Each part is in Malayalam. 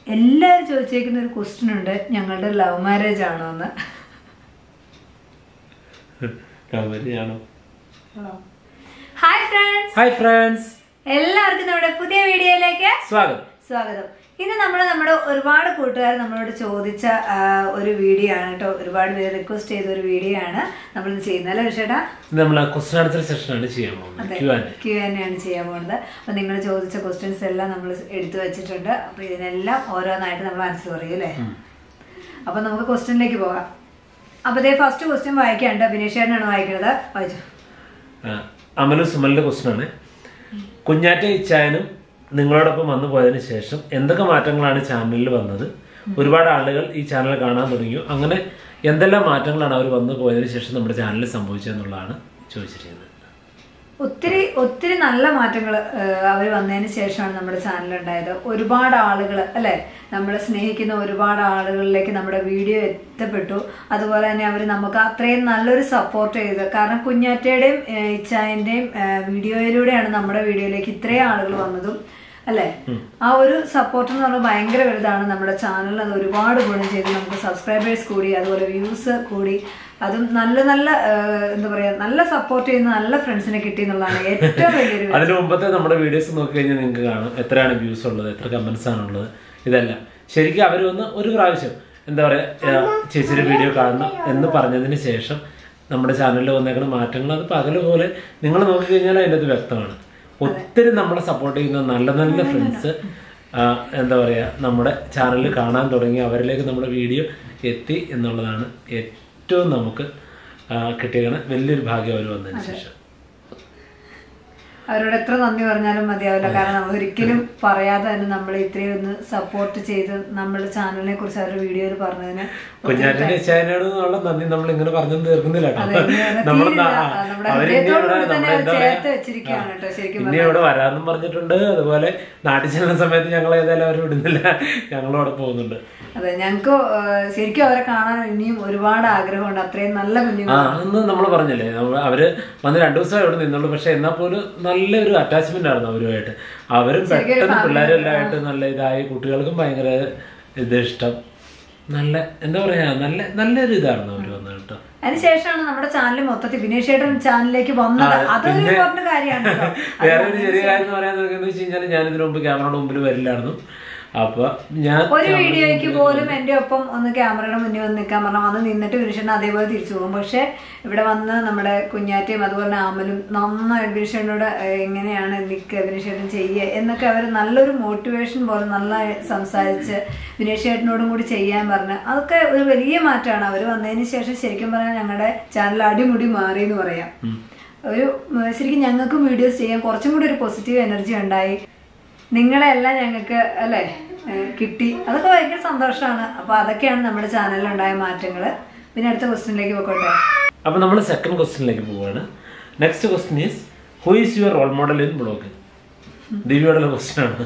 എല്ലാവരും ചോദിച്ചേക്കുന്ന ഒരു ക്വസ്റ്റ്യൻ ഉണ്ട് ഞങ്ങളുടെ ലവ് മാരേജ് ആണോ എന്ന് കവരിയാണോ ഹായ് ഫ്രണ്ട്സ് ഹായ് ഫ്രണ്ട്സ് എല്ലാവർക്കും നമ്മുടെ പുതിയ വീഡിയോയിലേക്ക് സ്വാഗതം സ്വാഗതം ഇന്ന് നമ്മൾ നമ്മുടെ ഒരുപാട് കൂട്ടുകാർ നമ്മളോട് ചോദിച്ച ആ, ഒരു വീഡിയോ ആണ് കേട്ടോ ഒരുപാട് പേര് റിക്വസ്റ്റ് ചെയ്ത ഒരു വീഡിയോ ആണ് നമ്മൾ ചെയ്യുന്നത് അല്ലേ ചേട്ടാ ഇത് നമ്മൾ ക്വസ്റ്റൻ ആൻസർ സെഷനാണ് ചെയ്യാൻ പോകുന്നത് ക്യു ആൻഡ് ക്യൂ തന്നെയാണ് ചെയ്യാൻ പോകുന്നത് അപ്പോൾ നിങ്ങൾ ചോദിച്ച ക്വസ്റ്റ്യൻസ് എല്ലാം നമ്മൾ എടുത്തു വെച്ചിട്ടുണ്ട് അപ്പോൾ ഇതിനെല്ലാം ഓരോന്നായിട്ട് നമ്മൾ ആൻസർ പറയും അല്ലേ അപ്പോൾ നമുക്ക് ക്വസ്റ്റ്യനിലേക്ക് പോകാം അപ്പോൾ ഇതേ ഫസ്റ്റ് ക്വസ്റ്റ്യൻ വായിക്കാണ്ട് ബിനീഷേട്ടനാണ് വായിക്കുന്നത് വായിച്ചു അമലു സുമലിന്റെ ക്വസ്റ്റൻ ആണ് കുഞ്ഞാറ്റ ഇച്ചായനും നിങ്ങളോടൊപ്പം വന്നു പോയതിന് ശേഷം എന്തൊക്കെ മാറ്റങ്ങളാണ് ചാനലിൽ വന്നത് ഒരുപാട് ആളുകൾ ഈ ചാനൽ കാണാൻ തുടങ്ങിയോ അങ്ങനെ എന്തെല്ലാം മാറ്റങ്ങളാണ് അവർ വന്നു പോയതിന് ശേഷം നമ്മുടെ ചാനലിൽ സംഭവിച്ചതെന്നുള്ളതാണ് ചോദിച്ചിരിക്കുന്നത് ഒത്തിരി ഒത്തിരി നല്ല മാറ്റങ്ങൾ അവർ വന്നതിന് ശേഷമാണ് നമ്മുടെ ചാനൽ ഉണ്ടായത് ഒരുപാട് ആളുകൾ അല്ലെ നമ്മളെ സ്നേഹിക്കുന്ന ഒരുപാട് ആളുകളിലേക്ക് നമ്മുടെ വീഡിയോ എത്തപ്പെട്ടു അതുപോലെ തന്നെ അവർ നമുക്ക് അത്രയും നല്ലൊരു സപ്പോർട്ട് ചെയ്ത് കാരണം കുഞ്ഞാറ്റയുടെയും ഏഹ്, ഇച്ചായന്റെയും ഏഹ്, വീഡിയോയിലൂടെയാണ് നമ്മുടെ വീഡിയോയിലേക്ക് ഇത്രയും ആളുകൾ വന്നതും അല്ലെ ആ ഒരു സപ്പോർട്ട് എന്ന് പറഞ്ഞാൽ ഭയങ്കര വലുതാണ് നമ്മുടെ ചാനലിൽ അത് ഒരുപാട് ഗുണം ചെയ്തു നമുക്ക് സബ്സ്ക്രൈബേഴ്സ് കൂടി അതുപോലെ വ്യൂസ് കൂടി അതും നല്ല നല്ല ഏഹ്, എന്താ പറയാ നല്ല സപ്പോർട്ട് ചെയ്യുന്ന നല്ല ഫ്രണ്ട്സിനെ കിട്ടി എന്നുള്ളതാണ് ഏറ്റവും വലിയൊരു കാര്യം. അതിന് മുമ്പത്തെ നമ്മുടെ വീഡിയോസ് നോക്കി കഴിഞ്ഞാൽ നിങ്ങൾക്ക് കാണാം എത്രയാണ് വ്യൂസ് ഉള്ളത് എത്ര കമന്റ്സ് ആണുള്ളത് ഇതെല്ലാം ശരിക്കും അവർ വന്ന് ഒരു പ്രാവശ്യം എന്താ പറയുക ചേച്ചിയുടെ വീഡിയോ കാണണം എന്ന് പറഞ്ഞതിന് ശേഷം നമ്മുടെ ചാനലിൽ വന്നേക്കുന്ന മാറ്റങ്ങൾ അത് പകല് പോലെ നിങ്ങൾ നോക്കിക്കഴിഞ്ഞാൽ അതിൻ്റെ അത് വ്യക്തമാണ് ഒത്തിരി നമ്മളെ സപ്പോർട്ട് ചെയ്യുന്ന നല്ല നല്ല ഫ്രണ്ട്സ് എന്താ പറയുക നമ്മുടെ ചാനലിൽ കാണാൻ തുടങ്ങി അവരിലേക്ക് നമ്മുടെ വീഡിയോ എത്തി എന്നുള്ളതാണ് ഏറ്റവും നമുക്ക് ആ, കിട്ടിയ വലിയൊരു ഭാഗ്യം അവർ വന്നതിന് ശേഷം അവരോട് എത്ര നന്ദി പറഞ്ഞാലും മതിയാവില്ല കാരണം നമ്മൾ ഒരിക്കലും പറയാതെ തന്നെ നമ്മൾ ഇത്രയും ഒന്ന് സപ്പോർട്ട് ചെയ്ത് നമ്മുടെ ചാനലിനെ കുറിച്ച് അവരുടെ വീഡിയോയിൽ പറഞ്ഞതിന് കുഞ്ഞാറ്റിന്റെ ചാനലിനോടുള്ള നന്ദി നമ്മൾ ഇങ്ങനെ പറഞ്ഞു തീർക്കുന്നില്ല അതെ, കേട്ടോ ഇങ്ങനെ നമ്മൾ തീരില്ല. ആ, നമ്മുടെ ഹൃദയത്തോട് കൂടി തന്നെ അത് ചേർത്ത് വെച്ചിരിക്കുകയാണ് കേട്ടോ ശരിക്കും ഇനി ഇവിടെ വരാമെന്നും പറഞ്ഞിട്ടുണ്ട് അതുപോലെ നാട്ടിൽ ചെല്ലുന്ന സമയത്ത് ഞങ്ങൾ ഏതായാലും അവർ വിടുന്നില്ല ഞങ്ങളവിടെ പോകുന്നുണ്ട് അതെ ഞങ്ങൾക്ക് ശരിക്കും അവരെ കാണാൻ ഇനിയും ഒരുപാട് ആഗ്രഹമുണ്ട് അത്രയും നല്ല കുഞ്ഞുങ്ങൾ ആ അന്ന് നമ്മൾ പറഞ്ഞില്ലേ നമ്മ- അവര് വന്ന് രണ്ടു ദിവസം ഇവിടെ നിന്നുള്ളൂ പക്ഷെ എന്നാൽ പോലും നല്ലൊരു അറ്റാച്ച്മെന്റ് ആയിരുന്നു അവരുമായിട്ട് അവരും പെട്ടെന്ന് പിള്ളേരും എല്ലാം ആയിട്ട് നല്ല ഇതായി കുട്ടികൾക്കും ഭയങ്കര ഇത് ഇഷ്ടം നല്ല എന്താ പറയാ നല്ല നല്ലൊരു ഇതായിരുന്നു അവര് വന്നത് കേട്ടോ അതിനുശേഷമാണ് നമ്മുടെ ചാനൽ മൊത്തത്തിൽ ബിനേഷ് ചേട്ടൻ ചാനലിലേക്ക് വന്നത് അതൊരു ഇമ്പോർട്ടന്റ് കാര്യമാണ് കേട്ടോ. വേറെ ഒരു ചെറിയ കാര്യം എന്ന് പറയാൻ നോക്കിയെന്ന് വെച്ച് കഴിഞ്ഞാൽ ഞാൻ ഇതിനു മുമ്പ് ക്യാമറയുടെ മുമ്പിൽ വരില്ലായിരുന്നു അപ്പൊ ഞാൻ ഒരു വീഡിയോയ്ക്ക് പോലും എന്റെ ഒപ്പം ഒന്ന് ക്യാമറയുടെ മുന്നിൽ വന്ന് നിൽക്കാൻ പറഞ്ഞാൽ വന്ന് നിന്നിട്ട് വിനിഷണ്ണ അതേപോലെ തിരിച്ചു പോകും പക്ഷെ ഇവിടെ വന്ന് നമ്മുടെ കുഞ്ഞാറ്റയും അതുപോലെ തന്നെ ആമലും നന്നായി വിനിഷണ്ണോട് എങ്ങനെയാണ് നിൽക്കുക വിനിഷേട്ടൻ ചെയ്യുക എന്നൊക്കെ അവർ നല്ലൊരു മോട്ടിവേഷൻ പോലെ നന്നായി സംസാരിച്ച് വിനേഷേട്ടനോടും കൂടി ചെയ്യാൻ പറഞ്ഞ് അതൊക്കെ ഒരു വലിയ മാറ്റമാണ് അവർ വന്നതിന് ശേഷം ശരിക്കും പറഞ്ഞാൽ ഞങ്ങളുടെ ചാനൽ അടിമുടി മാറി എന്ന് പറയാം ഒരു ഉം, ശരിക്കും ഞങ്ങൾക്കും വീഡിയോസ് ചെയ്യാൻ കുറച്ചും കൂടി ഒരു പോസിറ്റീവ് എനർജി ഉണ്ടായി നിങ്ങളെല്ലാം ഞങ്ങൾക്ക് അല്ലേ ഏഹ് കിട്ടി അതൊക്കെ ഭയങ്കര സന്തോഷമാണ് അപ്പൊ അതൊക്കെയാണ് നമ്മുടെ ചാനലിൽ ഉണ്ടായ മാറ്റങ്ങൾ പിന്നെ അടുത്ത ക്വസ്റ്റ്യനിലേക്ക് പോയിക്കോട്ടെ അപ്പൊ നമ്മൾ സെക്കൻഡ് ക്വസ്റ്റ്യനിലേക്ക് പോവാണ് next question is who is your role model in blogging ദിവ്യയോടുള്ള ക്വസ്റ്റ്യൻ ആണ്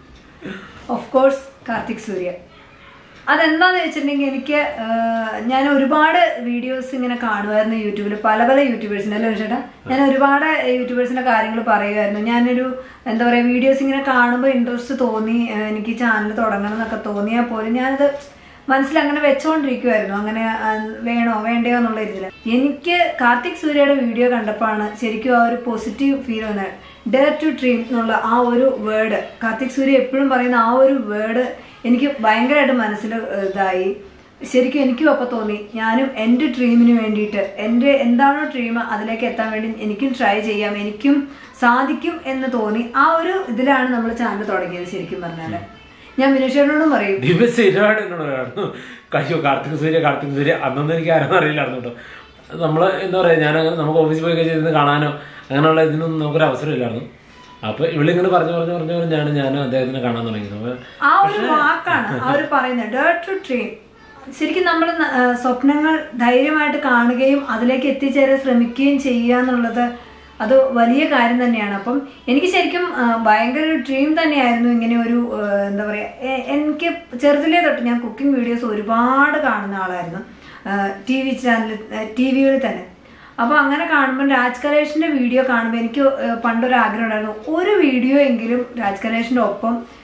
ഓഫ് കോഴ്സ് കാർത്തിക് സൂര്യ അതെന്താന്ന് വെച്ചിട്ടുണ്ടെങ്കിൽ എനിക്ക് ആഹ്, ഞാൻ ഒരുപാട് വീഡിയോസ് ഇങ്ങനെ കാണുമായിരുന്നു യൂട്യൂബിൽ പല പല യൂട്യൂബേഴ്സിനെ അല്ലേ ചേട്ടാ ഞാൻ ഒരുപാട് യൂട്യൂബേഴ്സിന്റെ കാര്യങ്ങൾ പറയുമായിരുന്നു ഞാനൊരു എന്താ പറയുക വീഡിയോസ് ഇങ്ങനെ കാണുമ്പോൾ ഇൻട്രസ്റ്റ് തോന്നി ആഹ്, എനിക്ക് ചാനൽ തുടങ്ങണം എന്നൊക്കെ തോന്നിയാൽ പോലും ഞാനത് മനസ്സിൽ അങ്ങനെ വെച്ചോണ്ടിരിക്കുമായിരുന്നു അങ്ങനെ ആ, വേണോ വേണ്ടയോ എന്നുള്ള ഇതിൽ എനിക്ക് കാർത്തിക് സൂര്യയുടെ വീഡിയോ കണ്ടപ്പോഴാണ് ശരിക്കും ആ ഒരു പോസിറ്റീവ് ഫീൽ വന്നത് ഡെയർ ടു ഡ്രീം എന്നുള്ള ആ ഒരു വേർഡ് കാർത്തിക് സൂര്യ എപ്പോഴും പറയുന്ന ആ ഒരു വേർഡ് എനിക്ക് ഭയങ്കരമായിട്ട് മനസ്സിൽ ഏഹ്, ഇതായി ശരിക്കും എനിക്കും അപ്പോൾ തോന്നി ഞാനും എൻ്റെ ഡ്രീമിന് വേണ്ടിയിട്ട് എൻ്റെ എന്താണോ ഡ്രീം അതിലേക്ക് എത്താൻ വേണ്ടി എനിക്കും ട്രൈ ചെയ്യാം എനിക്കും സാധിക്കും എന്ന് തോന്നി ആ ഒരു ഇതിലാണ് നമ്മൾ ചാനൽ തുടങ്ങിയത് ശരിക്കും പറഞ്ഞാൽ ഞാൻ വിനേഷനോടും പറയും ദിവ്യ സ്ഥിരമായിട്ട് എന്നോട് പറയായിരുന്നു കയ്യോ കാർത്തിക് സൂര്യ കാർത്തിക് സൂര്യ അന്നൊന്നും എനിക്ക് ആരും അറിയില്ലായിരുന്നു കേട്ടോ നമ്മള് എന്താ പറയാ ഞാൻ അങ്ങനെ നമുക്ക് ഓഫീസിൽ പോയി കഴിഞ്ഞാൽ ഇരുന്ന് കാണാനോ അങ്ങനെയുള്ള ഇതിനൊന്നും നമുക്കൊരു അവസരമില്ലായിരുന്നു അപ്പൊ ഇവളിങ്ങനെ പറഞ്ഞു പറഞ്ഞു പറഞ്ഞു പറഞ്ഞാണ് ഞാൻ അദ്ദേഹത്തിനെ കാണാൻ തുടങ്ങിയത് അപ്പൊ ആ ഒരു വാക്കാണ് അവർ പറയുന്നത് ഡേർ ടു ഡ്രീം ശരിക്കും നമ്മൾ സ്വപ്നങ്ങൾ ധൈര്യമായിട്ട് കാണുകയും അതിലേക്ക് എത്തിച്ചേരാൻ ശ്രമിക്കുകയും ചെയ്യുക എന്നുള്ളത് അത് വലിയ കാര്യം തന്നെയാണ് അപ്പം എനിക്ക് ശരിക്കും ആ, ഭയങ്കര ഒരു ഡ്രീം തന്നെയായിരുന്നു ഇങ്ങനെ ഒരു ആ, എന്താ പറയുക എനിക്ക് ചെറുതിലേ തൊട്ട് ഞാൻ കുക്കിംഗ് വീഡിയോസ് ഒരുപാട് കാണുന്ന ആളായിരുന്നു ടി വി ചാനൽ ടി വികളിൽ തന്നെ അപ്പോൾ അങ്ങനെ കാണുമ്പോൾ രാജ് കലേഷിന്റെ വീഡിയോ കാണുമ്പോൾ എനിക്ക് ഏഹ്, പണ്ടൊരു ആഗ്രഹം ഉണ്ടായിരുന്നു ഒരു വീഡിയോ എങ്കിലും രാജ് കലേഷിന്റെ ഒപ്പം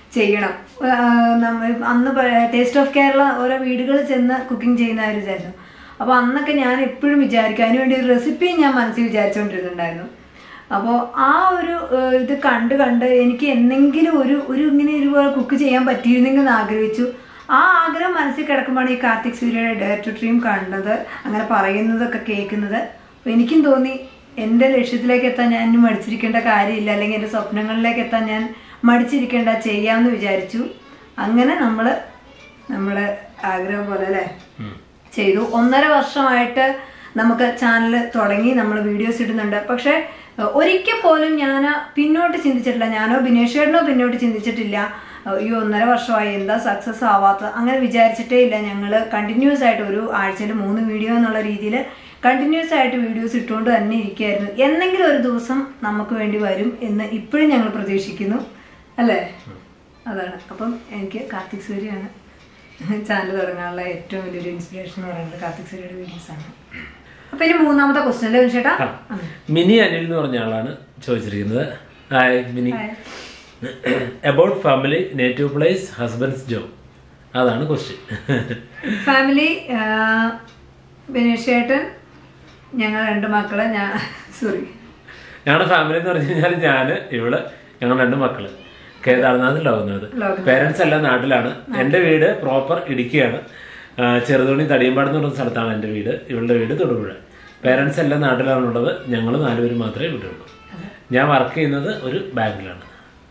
ചെയ്യണം ആ, നമ്മ- അന്ന് ടേസ്റ്റ് ഓഫ് കേരള ഓരോ വീടുകളിൽ ചെന്ന് കുക്കിംഗ് ചെയ്യുന്ന ഒരു ഇതായിരുന്നു അപ്പോൾ അന്നൊക്കെ ഞാൻ എപ്പോഴും വിചാരിക്കും അതിനുവേണ്ടി ഒരു റെസിപ്പിയും ഞാൻ മനസ്സിൽ വിചാരിച്ചുകൊണ്ടിരുന്നുണ്ടായിരുന്നു അപ്പോൾ ആ ഒരു ഏഹ്, ഇത് കണ്ട് കണ്ട് എനിക്ക് എന്തെങ്കിലും ഒരു ഒരു ഇങ്ങനെ ഇതുപോലെ കുക്ക് ചെയ്യാൻ പറ്റിയിരുന്നെങ്കിൽ എന്ന് ആഗ്രഹിച്ചു ആ ആഗ്രഹം മനസ്സിൽ കിടക്കുമ്പോഴാണ് ഈ കാർത്തിക് സൂര്യയുടെ ഡയർ ടു ഡ്രീം കണ്ടത് അങ്ങനെ പറയുന്നതൊക്കെ കേൾക്കുന്നത് അപ്പോൾ എനിക്കും തോന്നി എൻ്റെ ലക്ഷ്യത്തിലേക്ക് എത്താൻ ഞാൻ ഇനി മടിച്ചിരിക്കേണ്ട കാര്യമില്ല അല്ലെങ്കിൽ എൻ്റെ സ്വപ്നങ്ങളിലേക്ക് എത്താൻ ഞാൻ മടിച്ചിരിക്കേണ്ട ചെയ്യാമെന്ന് വിചാരിച്ചു അങ്ങനെ നമ്മൾ നമ്മുടെ ആഗ്രഹം പോലെ അല്ലേ ചെയ്തു ഒന്നര വർഷമായിട്ട് നമുക്ക് ചാനൽ തുടങ്ങി നമ്മൾ വീഡിയോസ് ഇടുന്നുണ്ട് പക്ഷേ ഏഹ്, ഒരിക്കൽ പോലും ഞാൻ പിന്നോട്ട് ചിന്തിച്ചിട്ടില്ല ഞാനോ ബിനേഷേട്ടനോ പിന്നോട്ട് ചിന്തിച്ചിട്ടില്ല ഏഹ്, ഈ ഒന്നര വർഷമായി എന്താ സക്സസ് ആവാത്ത അങ്ങനെ വിചാരിച്ചിട്ടേ ഇല്ല ഞങ്ങൾ കണ്ടിന്യൂസ് ആയിട്ട് ഒരു ആഴ്ചയിൽ മൂന്ന് വീഡിയോ എന്നുള്ള രീതിയിൽ കണ്ടിന്യൂസ് ആയിട്ട് വീഡിയോസ് ഇട്ടുകൊണ്ട് തന്നെ ഇരിക്കുകയായിരുന്നു എന്നെങ്കിലും ഒരു ദിവസം നമുക്ക് വേണ്ടി വരും എന്ന് ഇപ്പോഴും ഞങ്ങൾ പ്രതീക്ഷിക്കുന്നു അല്ലേ അതാണ് അപ്പം എനിക്ക് കാർത്തിക് സൂര്യയാണ് ചാനൽ തുടങ്ങാനുള്ള ഏറ്റവും വലിയൊരു ഇൻസ്പിറേഷൻ എന്ന് പറയുന്നത് കാർത്തിക് സൂര്യയുടെ വീഡിയോസ് ആണ് അപ്പൊ ഇനി മൂന്നാമത്തെ ക്വസ്റ്റ്യൻ അല്ലേ ചേട്ടാ ആ. മിനി അനിൽ എന്ന് പറഞ്ഞ ആളാണ് ചോദിച്ചിരിക്കുന്നത് hi Mini about family native place husband's job അതാണ് ക്വസ്റ്റ്യൻ ഫാമിലി ബിനേഷ് ചേട്ടൻ ഞങ്ങൾ രണ്ട് മക്കള് ഞാൻ സോറി ഞങ്ങളുടെ ഫാമിലി എന്ന് പറഞ്ഞു കഴിഞ്ഞാൽ ഞാൻ ഇവള് ഞങ്ങൾ രണ്ട് മക്കള് കേദാർനാഥ് ലോകനാഥ് ലോകനാഥ്. പേരൻസ് എല്ലാം നാട്ടിലാണ് എൻ്റെ വീട് പ്രോപ്പർ ഇടുക്കിയാണ് ആ, ചെറുതോണി തടിയമ്പാട് എന്ന് പറഞ്ഞ സ്ഥലത്താണ് എൻ്റെ വീട് ഇവളുടെ വീട് തൊടുപുഴ പേരൻസ് എല്ലാം നാട്ടിലാണുള്ളത് ഞങ്ങൾ നാലുപേര് മാത്രമേ വീട്ടിലുള്ളൂ ഞാൻ വർക്ക് ചെയ്യുന്നത് ഒരു ബാങ്കിലാണ്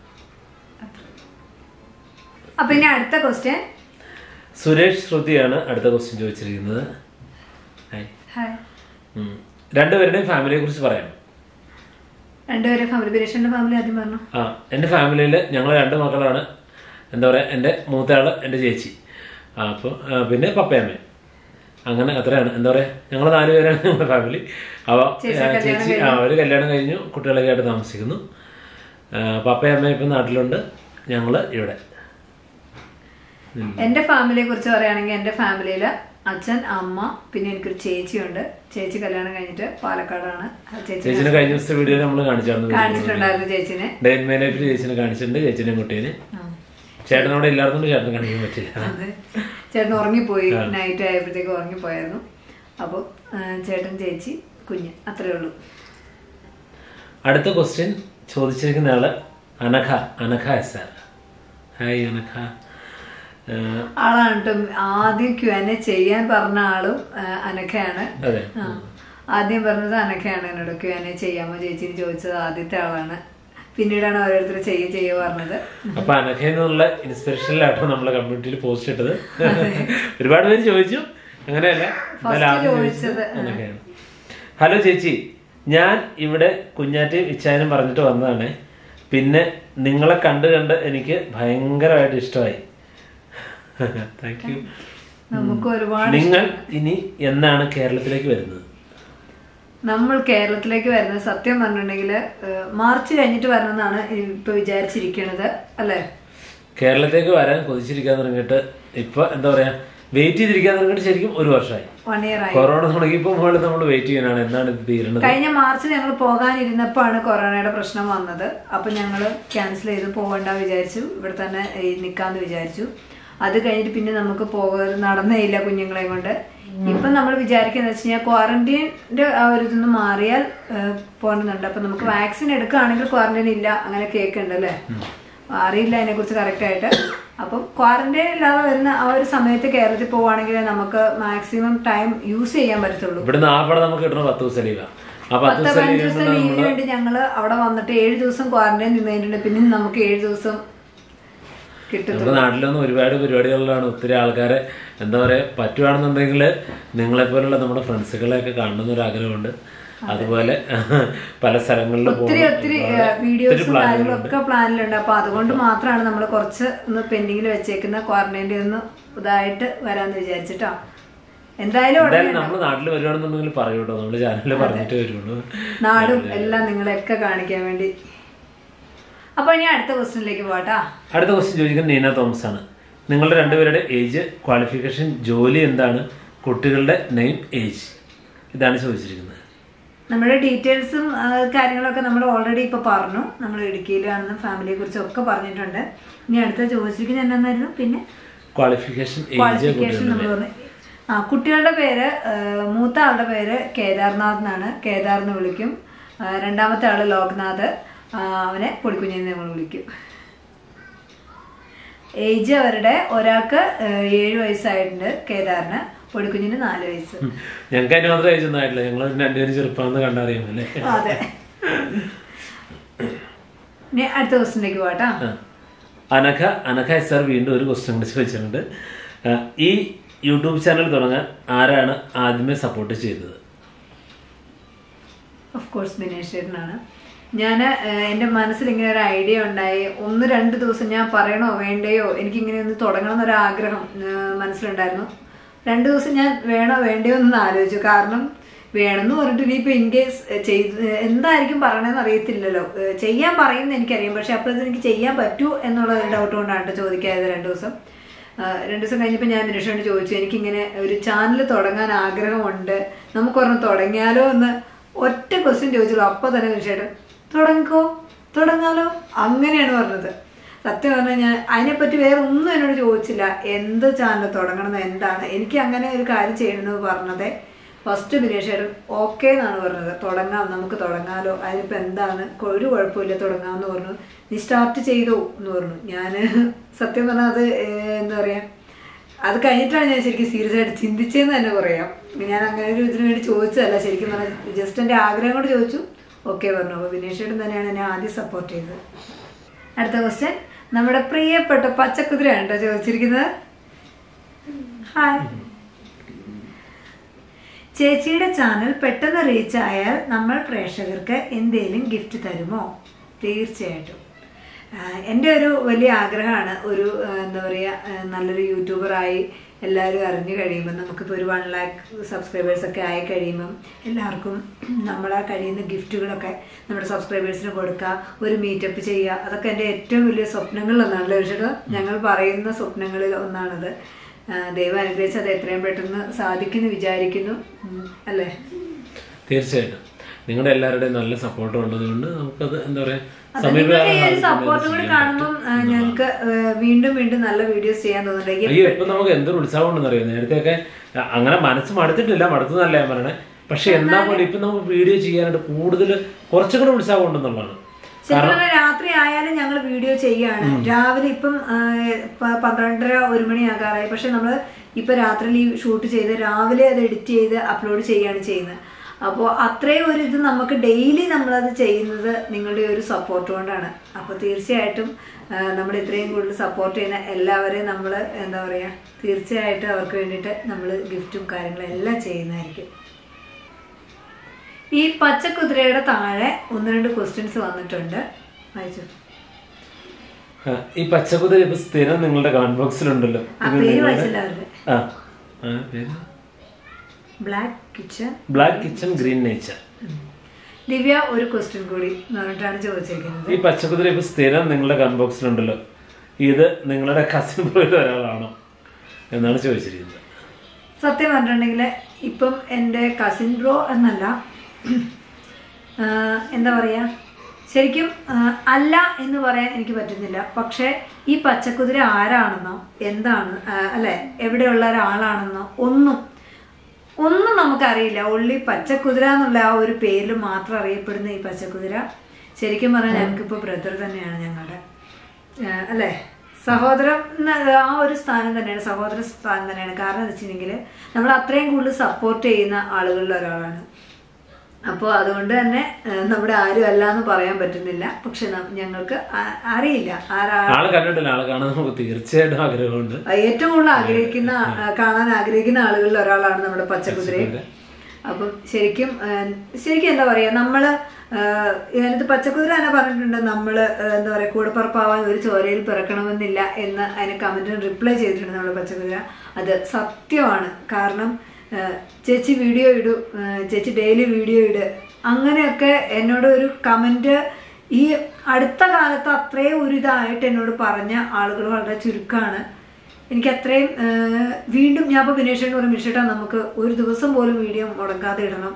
അപ്പൊ ഇനി അടുത്ത ക്വസ്റ്റ്യൻ സുരേഷ് ശ്രുതിയാണ് അടുത്ത ക്വസ്റ്റ്യൻ ചോദിച്ചിരിക്കുന്നത് ഹായ് ഹായ് ഉം. രണ്ടുപേരുടെയും ഫാമിലിയെ കുറിച്ച് പറയാം രണ്ടുപേരെ ഫാമിലി ബിനേഷിന്റെ ഫാമിലി ആദ്യം പറഞ്ഞു ആ എൻ്റെ ഫാമിലിയിൽ ഞങ്ങൾ രണ്ട് മക്കളാണ് എന്താ പറയുക എൻ്റെ മൂത്തയാള് എൻ്റെ ചേച്ചി ആ, അപ്പോൾ ആ, പിന്നെ പപ്പയമ്മ അങ്ങനെ അത്രയാണ് എന്താ പറയുക ഞങ്ങൾ നാല് പേരാണ് ഞങ്ങളുടെ ഫാമിലി അപ്പോൾ ചേച്ചി ആ ഒരു കല്യാണം കഴിഞ്ഞു കുട്ടികളൊക്കെ ആയിട്ട് താമസിക്കുന്നു ആ, പപ്പയമ്മ ഇപ്പം നാട്ടിലുണ്ട് ഞങ്ങൾ ഇവിടെ എന്റെ ഫാമിലിയെ കുറിച്ച് പറയുകയാണെങ്കിൽ എന്റെ ഫാമിലിയില് അച്ഛൻ അമ്മ പിന്നെ എനിക്കൊരു ചേച്ചിയുണ്ട് ചേച്ചി കല്യാണം കഴിഞ്ഞിട്ട് പാലക്കാടാണ് ആ ചേച്ചി ചേച്ചിനെ കഴിഞ്ഞ ദിവസത്തെ വീഡിയോയിൽ നമ്മൾ കാണിച്ചായിരുന്നു കാണിച്ചിട്ടുണ്ടായിരുന്നു ചേച്ചിനെ ഡെയിൻ മേ ലൈഫിൽ ചേച്ചിനെ കാണിച്ചിട്ടുണ്ട് ചേച്ചിനെയും കുട്ടീനെ ആ. ചേട്ടനോടെ ഇല്ലാത്തതുകൊണ്ട് ചേട്ടനെ കാണിക്കാൻ പറ്റില്ല അതെ ചേട്ടൻ ഉറങ്ങിപ്പോയി നൈറ്റ് ആയപ്പോഴത്തേക്ക് ഉറങ്ങിപ്പോയായിരുന്നു അപ്പോൾ ചേട്ടൻ ചേച്ചി കുഞ്ഞ് അത്രേ ഉള്ളൂ അടുത്ത ക്വസ്റ്റ്യൻ ചോദിച്ചിരിക്കുന്ന ആള് Anagha Anagha S R hi Anagha ഏഹ്, ആളാണ് കേട്ടോ ആദ്യം ക്യു എൻ എ ചെയ്യാൻ പറഞ്ഞ ആളും ആ, അനഘയാണ് അതെ ആ ആദ്യം പറഞ്ഞത് അനഘയാണ് എന്നോട് ക്യു എൻ എ ചെയ്യാമോ ചേച്ചിന് ചോദിച്ചത് ആദ്യത്തെ ആളാണ് പിന്നീടാണ് ഓരോരുത്തർ ചെയ്യ ചെയ്യ പറഞ്ഞത് അപ്പൊ അനഘ എന്നുള്ള ഇൻസ്പിറേഷനിലാട്ടോ നമ്മളെ കമ്മ്യൂണിറ്റിയിൽ പോസ്റ്റ് ഇട്ടത് ഒരുപാട് പേര് ചോദിച്ചു അങ്ങനെയല്ല എന്നാലും ആദ്യം ചോദിച്ചത് അനഘയാണ് ഹലോ ചേച്ചി ഞാൻ ഇവിടെ കുഞ്ഞാറ്റയും ഇച്ചായനും പറഞ്ഞിട്ട് വന്നതാണ് പിന്നെ നിങ്ങളെ കണ്ട് കണ്ട് എനിക്ക് ഭയങ്കരമായിട്ട് ഇഷ്ടമായി താങ്ക് യു നമുക്ക് ഒരുപാട് നിങ്ങൾ ഇനി എന്നാണ് കേരളത്തിലേക്ക് വരുന്നത് നമ്മൾ കേരളത്തിലേക്ക് വരുന്നത് സത്യം പറഞ്ഞിട്ടുണ്ടെങ്കിൽ മാർച്ച് കഴിഞ്ഞിട്ട് വരണമെന്നാണ് ഇപ്പൊ വിചാരിച്ചിരിക്കണത് അല്ലേ കേരളത്തിലേക്ക് വരാൻ കൊതിച്ചിരിക്കാൻ തുടങ്ങിയിട്ട് ഇപ്പൊ എന്താ പറയാ വെയിറ്റ് ചെയ്തിരിക്കാൻ തുടങ്ങിയിട്ട് ശരിക്കും ഒരു വർഷമായി വൺ ഇയർ ആയി കൊറോണ തുടങ്ങിയപ്പോൾ മുകളിൽ നമ്മൾ വെയിറ്റ് ചെയ്യാനാണ് എന്നാണ് ഇത് തീരുന്നത് കഴിഞ്ഞ മാർച്ചിൽ ഞങ്ങൾ പോകാനിരുന്നപ്പോഴാണ് കൊറോണയുടെ പ്രശ്നം വന്നത് അപ്പൊ ഞങ്ങൾ ക്യാൻസൽ ചെയ്ത് പോകണ്ട വിചാരിച്ചു ഇവിടെ തന്നെ ഈ നിക്കാന്ന് വിചാരിച്ചു അത് കഴിഞ്ഞിട്ട് പിന്നെ നമുക്ക് പോകാൻ നടന്നേ ഇല്ല കുഞ്ഞുങ്ങളെ കൊണ്ട് ഇപ്പം നമ്മൾ വിചാരിക്കുന്നത് വെച്ച് കഴിഞ്ഞാൽ ക്വാറന്റൈൻ്റെ ആ ഒരു ഇതൊന്ന് മാറിയാൽ ഏഹ്, പോകണമെന്നുണ്ട് അപ്പൊ നമുക്ക് വാക്സിൻ എടുക്കുകയാണെങ്കിൽ ക്വാറന്റൈൻ ഇല്ല അങ്ങനെ കേൾക്കുന്നുണ്ട് അല്ലേ അറിയില്ല അതിനെ കുറിച്ച് കറക്റ്റ് ആയിട്ട് അപ്പം ക്വാറന്റൈൻ ഇല്ലാതെ വരുന്ന ആ ഒരു സമയത്ത് കേരളത്തിൽ പോവുകയാണെങ്കിൽ നമുക്ക് മാക്സിമം ടൈം യൂസ് ചെയ്യാൻ പറ്റത്തുള്ളൂ ഇവിടുന്ന് ആപ്പടെ നമുക്ക് കിട്ടണ പത്ത് ദിവസം ലീവാ ആ പത്ത് പത്ത് ദിവസം പതിനഞ്ച് ലീവ് ദിവസം ലീവിന് വേണ്ടി ഞങ്ങള് അവിടെ വന്നിട്ട് ഏഴ് ദിവസം ക്വാറന്റൈൻ നിന്നതിട്ടുണ്ട് പിന്നെ നമുക്ക് ഏഴ് ദിവസം കിട്ടും നമ്മുടെ നാട്ടിലൊന്നും ഒരുപാട് പരിപാടികളിലാണ് ഒത്തിരി ആൾക്കാരെ എന്താ പറയാ പറ്റുവാണെന്നുണ്ടെങ്കിൽ നിങ്ങളെപ്പോലുള്ള നമ്മുടെ ഫ്രണ്ട്സുകളെയൊക്കെ കാണണമെന്ന് ഒരു ആഗ്രഹമുണ്ട് അതുപോലെ പല സ്ഥലങ്ങളിലും ഒത്തിരി പോകണം. ഒത്തിരി ഒരുപാട് ഒത്തിരി വീഡിയോസും പ്ലാനുകളുണ്ട് കാര്യങ്ങളൊക്കെ പ്ലാനിലുണ്ട് അപ്പൊ അതുകൊണ്ട് മാത്രമാണ് നമ്മൾ കുറച്ച് ഒന്ന് പെൻഡിങ്ങിൽ വെച്ചേക്കുന്ന ക്വാറന്റൈൻ്റെ ഒന്ന് ഇതായിട്ട് വരാന്ന് വിചാരിച്ചിട്ടോ എന്തായാലും ഉടനെ എന്തായാലും നമ്മൾ നാട്ടിൽ വരുവാണെന്നുണ്ടെങ്കിൽ പറയൂട്ടോ നമ്മുടെ ചാനലിൽ പറഞ്ഞിട്ട് വരുള്ളൂ നാടും എല്ലാം നിങ്ങളെയൊക്കെ കാണിക്കാൻ വേണ്ടി അപ്പൊ ഇനി അടുത്ത ക്വസ്റ്റ്യനിലേക്ക് പോട്ടാ അടുത്ത ക്വസ്റ്റ്യൻ ചോദിക്കുന്നത് നീന തോമസ് ആണ് നിങ്ങളുടെ രണ്ടുപേരുടെ ഏജ് ക്വാളിഫിക്കേഷൻ ജോലി എന്താണ് കുട്ടികളുടെ നെയിം ഏജ് ഇതാണ് ചോദിച്ചിരിക്കുന്നത് നമ്മുടെ ഡീറ്റെയിൽസും ആ, കാര്യങ്ങളൊക്കെ നമ്മൾ ഓൾറെഡി ഇപ്പോൾ പറഞ്ഞു നമ്മൾ ഇടുക്കിയിലാണെന്ന് ഫാമിലിയെ കുറിച്ച് ഒക്കെ പറഞ്ഞിട്ടുണ്ട് ഇനി അടുത്ത ചോദിച്ചിരിക്കുന്നത് എന്നായിരുന്നു പിന്നെ ക്വാളിഫിക്കേഷൻ ഏജ് ക്വാളിഫിക്കേഷൻ നമ്മൾ പറഞ്ഞു ആ കുട്ടികളുടെ പേര് ആ, മൂത്ത ആളുടെ പേര് കേദാർനാഥ് എന്നാണ് കേദാർ എന്ന് വിളിക്കും ആ, രണ്ടാമത്തെ ആള് ലോക്നാഥ് ആ, അവനെ പൊടിക്കുഞ്ഞെന്ന് നമ്മൾ വിളിക്കും ഏജ് അവരുടെ ഒരാൾക്ക് ആ, ഏഴ് വയസ്സായിട്ടുണ്ട് കേദാറിന് പൊടിക്കുഞ്ഞിന് നാല് വയസ്സ് ഞങ്ങൾക്ക് അതിന് മാത്രം ഏജ് ഒന്നും ആയിട്ടില്ല ഞങ്ങൾ രണ്ടുപേരും ചെറുപ്പമെന്ന് കണ്ടറിയാം അല്ലേ അതെ ഇനി അടുത്ത ക്വസ്റ്റിലേക്ക് പോട്ടാ ആ. അനഘ അനഘ എസ് ആർ വീണ്ടും ഒരു ക്വസ്റ്റ്യൻ കൂടി ചോദിച്ചിട്ടുണ്ട് ആ, ഈ യൂട്യൂബ് ചാനൽ തുടങ്ങാൻ ആരാണ് ആദ്യമേ സപ്പോർട്ട് ചെയ്തത് ഓഫ് കോഴ്സ് ബിനേഷ് ചേട്ടനാണ് ഞാൻ എൻ്റെ മനസ്സിൽ ഇങ്ങനെ ഒരു ഐഡിയ ഉണ്ടായി ഒന്ന് രണ്ട് ദിവസം ഞാൻ പറയണോ വേണ്ടയോ എനിക്കിങ്ങനെ ഒന്ന് തുടങ്ങണം എന്നൊരു ആഗ്രഹം ആ, മനസ്സിലുണ്ടായിരുന്നു രണ്ട് ദിവസം ഞാൻ വേണോ വേണ്ടയോ എന്ന് ആലോചിച്ചു കാരണം വേണമെന്ന് പറഞ്ഞിട്ട് ഇനിയിപ്പോൾ ഇൻ കേസ് ചെയ്ത് എന്തായിരിക്കും പറയണമെന്ന് അറിയത്തില്ലല്ലോ ഏ, ചെയ്യാൻ പറയുന്നത് എനിക്കറിയാം പക്ഷെ അപ്പോഴത്തെ എനിക്ക് ചെയ്യാൻ പറ്റൂ എന്നുള്ള ഒരു ഡൗട്ട് കൊണ്ടാണ് ട്ടോ ചോദിക്കായത് രണ്ട് ദിവസം ആ, രണ്ട് ദിവസം കഴിഞ്ഞപ്പോൾ ഞാൻ ദിനേശോട് ചോദിച്ചു എനിക്കിങ്ങനെ ഒരു ചാനൽ തുടങ്ങാൻ ആഗ്രഹമുണ്ട് നമുക്കൊരെണ്ണം തുടങ്ങിയാലോ എന്ന് ഒറ്റ ക്വസ്റ്റ്യൻ ചോദിച്ചുള്ളൂ അപ്പോൾ തന്നെ ദിനേശേട്ടൻ തുടങ്ങിക്കോ തുടങ്ങാലോ അങ്ങനെയാണ് പറഞ്ഞത് സത്യം പറഞ്ഞാൽ ഞാൻ അതിനെപ്പറ്റി വേറെ ഒന്നും എന്നോട് ചോദിച്ചില്ല എന്ത് ചാനൽ തുടങ്ങണമെന്ന് എന്താണ് എനിക്ക് അങ്ങനെ ഒരു കാര്യം ചെയ്യണമെന്ന് പറഞ്ഞത് ഫസ്റ്റ് ബിനേഷേട്ടൻ ഓക്കെ എന്നാണ് പറഞ്ഞത് തുടങ്ങാം നമുക്ക് തുടങ്ങാലോ അതിനിപ്പോൾ എന്താണ് കൊ- ഒരു കുഴപ്പമില്ല തുടങ്ങാമെന്ന് പറഞ്ഞു നീ സ്റ്റാർട്ട് ചെയ്തു എന്ന് പറഞ്ഞു ഞാൻ സത്യം പറഞ്ഞാൽ അത് ഏഹ്, എന്താ പറയുക അത് കഴിഞ്ഞിട്ടാണ് ഞാൻ ശരിക്കും സീരിയസ് ആയിട്ട് ചിന്തിച്ചതെന്ന് തന്നെ പറയാം ഞാൻ അങ്ങനെ ഒരു ഇതിനു വേണ്ടി ചോദിച്ചതല്ല ശരിക്കും പറഞ്ഞാൽ ജസ്റ്റ് എൻ്റെ ആഗ്രഹം കൊണ്ട് ചോദിച്ചു ഓക്കെ പറഞ്ഞു അപ്പോൾ ബിനേഷേട്ടൻ തന്നെയാണ് എന്നെ ആദ്യം സപ്പോർട്ട് ചെയ്തത് അടുത്ത ക്വസ്റ്റ്യൻ നമ്മുടെ പ്രിയപ്പെട്ട പച്ചക്കുതിരയാണ് കേട്ടോ ചോദിച്ചിരിക്കുന്നത് ഹായ് ചേച്ചിയുടെ ചാനൽ പെട്ടെന്ന് റീച്ച് ആയാൽ നമ്മൾ പ്രേക്ഷകർക്ക് എന്തെങ്കിലും ഗിഫ്റ്റ് തരുമോ തീർച്ചയായിട്ടും ആഹ് എൻ്റെ ഒരു വലിയ ആഗ്രഹമാണ് ഒരു ആഹ് എന്താ പറയുക ആഹ് നല്ലൊരു യൂട്യൂബറായി എല്ലാവരും അറിഞ്ഞു കഴിയുമ്പോൾ നമുക്കിപ്പോൾ ഒരു വൺ ലാക്ക് സബ്സ്ക്രൈബേഴ്സൊക്കെ ആയി കഴിയുമ്പം എല്ലാവർക്കും നമ്മളെ കഴിയുന്ന ഗിഫ്റ്റുകളൊക്കെ നമ്മുടെ സബ്സ്ക്രൈബേഴ്സിന് കൊടുക്കുക ഒരു മീറ്റപ്പ് ചെയ്യുക അതൊക്കെ എൻ്റെ ഏറ്റവും വലിയ സ്വപ്നങ്ങളിൽ ഒന്നാണ് ലക്ഷ്യം ഞങ്ങൾ പറയുന്ന സ്വപ്നങ്ങളിൽ ഒന്നാണത് ആഹ് ദൈവം അനുഗ്രഹിച്ച് അത് എത്രയും പെട്ടെന്ന് സാധിക്കുന്നു വിചാരിക്കുന്നു ഉം, അല്ലേ തീർച്ചയായിട്ടും നിങ്ങളുടെ എല്ലാവരുടെയും നല്ല സപ്പോർട്ട് ഉള്ളതുകൊണ്ട് നമുക്കത് എന്താ പറയാ നിങ്ങളുടെ ഈ ഒരു സപ്പോർട്ട് കൂടി കാണുമ്പോൾ ഞങ്ങൾക്ക് വീണ്ടും വീണ്ടും നല്ല വീഡിയോസ് ചെയ്യാൻ തോന്നുന്നുണ്ട് അയ്യോ ഇപ്പൊ നമുക്ക് എന്തൊരു ഉത്സാഹം ഉണ്ടെന്ന് അറിയാം നേരത്തെയൊക്കെ അങ്ങനെ മനസ്സ് മടുത്തിട്ടില്ല മടുത്തതല്ല ഞാൻ പറയണേ പക്ഷെ എന്നാ പോലെ ഇപ്പൊ നമുക്ക് വീഡിയോ ചെയ്യാനായിട്ട് കൂടുതൽ കുറച്ചും കൂടെ ഉത്സാഹം ഉണ്ടെന്നുള്ളതാണ് ശരിക്കും പറഞ്ഞാൽ രാത്രി ആയാലും ഞങ്ങൾ വീഡിയോ ചെയ്യാണ് രാവിലെ ഇപ്പം ആ, പ- പന്ത്രണ്ടര ഒരു മണിയാകാറായി പക്ഷെ നമ്മൾ ഇപ്പൊ രാത്രി ഈ ഷൂട്ട് ചെയ്ത് രാവിലെ അത് എഡിറ്റ് ചെയ്ത് അപ്ലോഡ് ചെയ്യാണ് ചെയ്യുന്നത് അപ്പോൾ അത്രയും ഒരു ഇത് നമുക്ക് ഡെയിലി നമ്മളത് ചെയ്യുന്നത് നിങ്ങളുടെ ഒരു സപ്പോർട്ട് കൊണ്ടാണ് അപ്പോൾ തീർച്ചയായിട്ടും നമ്മൾ ഇത്രയും കൂടുതൽ സപ്പോർട്ട് ചെയ്യുന്ന എല്ലാവരെയും നമ്മൾ എന്താ പറയുക തീർച്ചയായിട്ടും അവർക്ക് വേണ്ടിയിട്ട് നമ്മൾ ഗിഫ്റ്റും കാര്യങ്ങളും എല്ലാം ചെയ്യുന്നതായിരിക്കും ഈ പച്ചക്കുതിരയുടെ താഴെ ഒന്ന് രണ്ട് ക്വസ്റ്റ്യൻസ് വന്നിട്ടുണ്ട് വായിച്ചു ആ, ഈ പച്ചക്കുതിര ഇപ്പൊ സ്ഥിരം നിങ്ങളുടെ കമന്റ് ബോക്സിലുണ്ടല്ലോ ആ പേര് വായിച്ചില്ല അവരുടെ ആ ആ, പേര് black kitchen black kitchen green nature Divya ഒരു ക്വസ്റ്റ്യൻ കൂടി എന്ന് പറഞ്ഞിട്ടാണ് ചോദിച്ചിരിക്കുന്നത് ഈ പച്ചക്കുതിര ഇപ്പൊ സ്ഥിരം നിങ്ങളുടെ കമന്റ് ബോക്സിലുണ്ടല്ലോ ഇത് നിങ്ങളുടെ കസിൻ ബ്രോയിൽ ഒരാളാണോ എന്നാണ് ചോദിച്ചിരിക്കുന്നത് സത്യം പറഞ്ഞിട്ടുണ്ടെങ്കിൽ ഇപ്പം എൻ്റെ കസിൻ ബ്രോ എന്നല്ല ആ, എന്താ പറയുക ശരിക്കും ആ, അല്ല എന്ന് പറയാൻ എനിക്ക് പറ്റുന്നില്ല പക്ഷേ ഈ പച്ചക്കുതിര ആരാണെന്നോ എന്താണ് ആ, അല്ലെ എവിടെയുള്ള ഒരാളാണെന്നോ ഒന്നും ഒന്നും നമുക്കറിയില്ല ഉള്ളി പച്ചക്കുതിര എന്നുള്ള ആ ഒരു പേരിൽ മാത്രം അറിയപ്പെടുന്ന ഈ പച്ചക്കുതിര ശരിക്കും പറഞ്ഞാൽ ഞങ്ങൾക്കിപ്പോൾ ബ്രദർ തന്നെയാണ് ഞങ്ങളുടെ ആ, അല്ലേ സഹോദരം എന്ന ആ ഒരു സ്ഥാനം തന്നെയാണ് സഹോദര സ്ഥാനം തന്നെയാണ് കാരണം എന്ന് വെച്ചിട്ടുണ്ടെങ്കിൽ നമ്മൾ അത്രയും കൂടുതൽ സപ്പോർട്ട് ചെയ്യുന്ന ആളുകളിൽ ഒരാളാണ് അപ്പോൾ അതുകൊണ്ട് തന്നെ ആ, നമ്മുടെ ആരും അല്ല എന്ന് പറയാൻ പറ്റുന്നില്ല പക്ഷെ ന- ഞങ്ങൾക്ക് ആ- അറിയില്ല ആരാ ആള് കണ്ടിട്ടില്ല ആളെ കാണാൻ നമുക്ക് തീർച്ചയായിട്ടും ആഗ്രഹമുണ്ട് ഏറ്റവും കൂടുതൽ ആഗ്രഹിക്കുന്ന ആ, കാണാൻ ആഗ്രഹിക്കുന്ന ആളുകളിൽ ഒരാളാണ് നമ്മുടെ പച്ചക്കുതിരയും അപ്പം ശരിക്കും ആ, ശരിക്കും എന്താ പറയാ നമ്മള് ആ, ഇതിനകത്ത് പച്ചക്കുതിര തന്നെ പറഞ്ഞിട്ടുണ്ട് നമ്മള് ആ, എന്താ പറയാ കൂടപ്പറപ്പാവാൻ ഒരു ചോരയിൽ പിറക്കണമെന്നില്ല എന്ന് അതിന് കമന്റിന് റിപ്ലൈ ചെയ്തിട്ടുണ്ട് നമ്മുടെ പച്ചക്കുതിര അത് സത്യമാണ് കാരണം ആ, ചേച്ചി വീഡിയോ ഇടൂ ആ, ചേച്ചി ഡെയിലി വീഡിയോ ഇട് അങ്ങനെയൊക്കെ എന്നോട് ഒരു കമന്റ് ഈ അടുത്ത കാലത്ത് അത്രയും ഒരു ഇതായിട്ട് എന്നോട് പറഞ്ഞ ആളുകൾ വളരെ ചുരുക്കമാണ് എനിക്ക് അത്രയും ആ, വീണ്ടും ഞാൻ ഇപ്പോൾ ബിനേഷേട്ട് പറയും ബിനേഷേട്ടാ നമുക്ക് ഒരു ദിവസം പോലും വീഡിയോ മുടങ്ങാതെ ഇടണം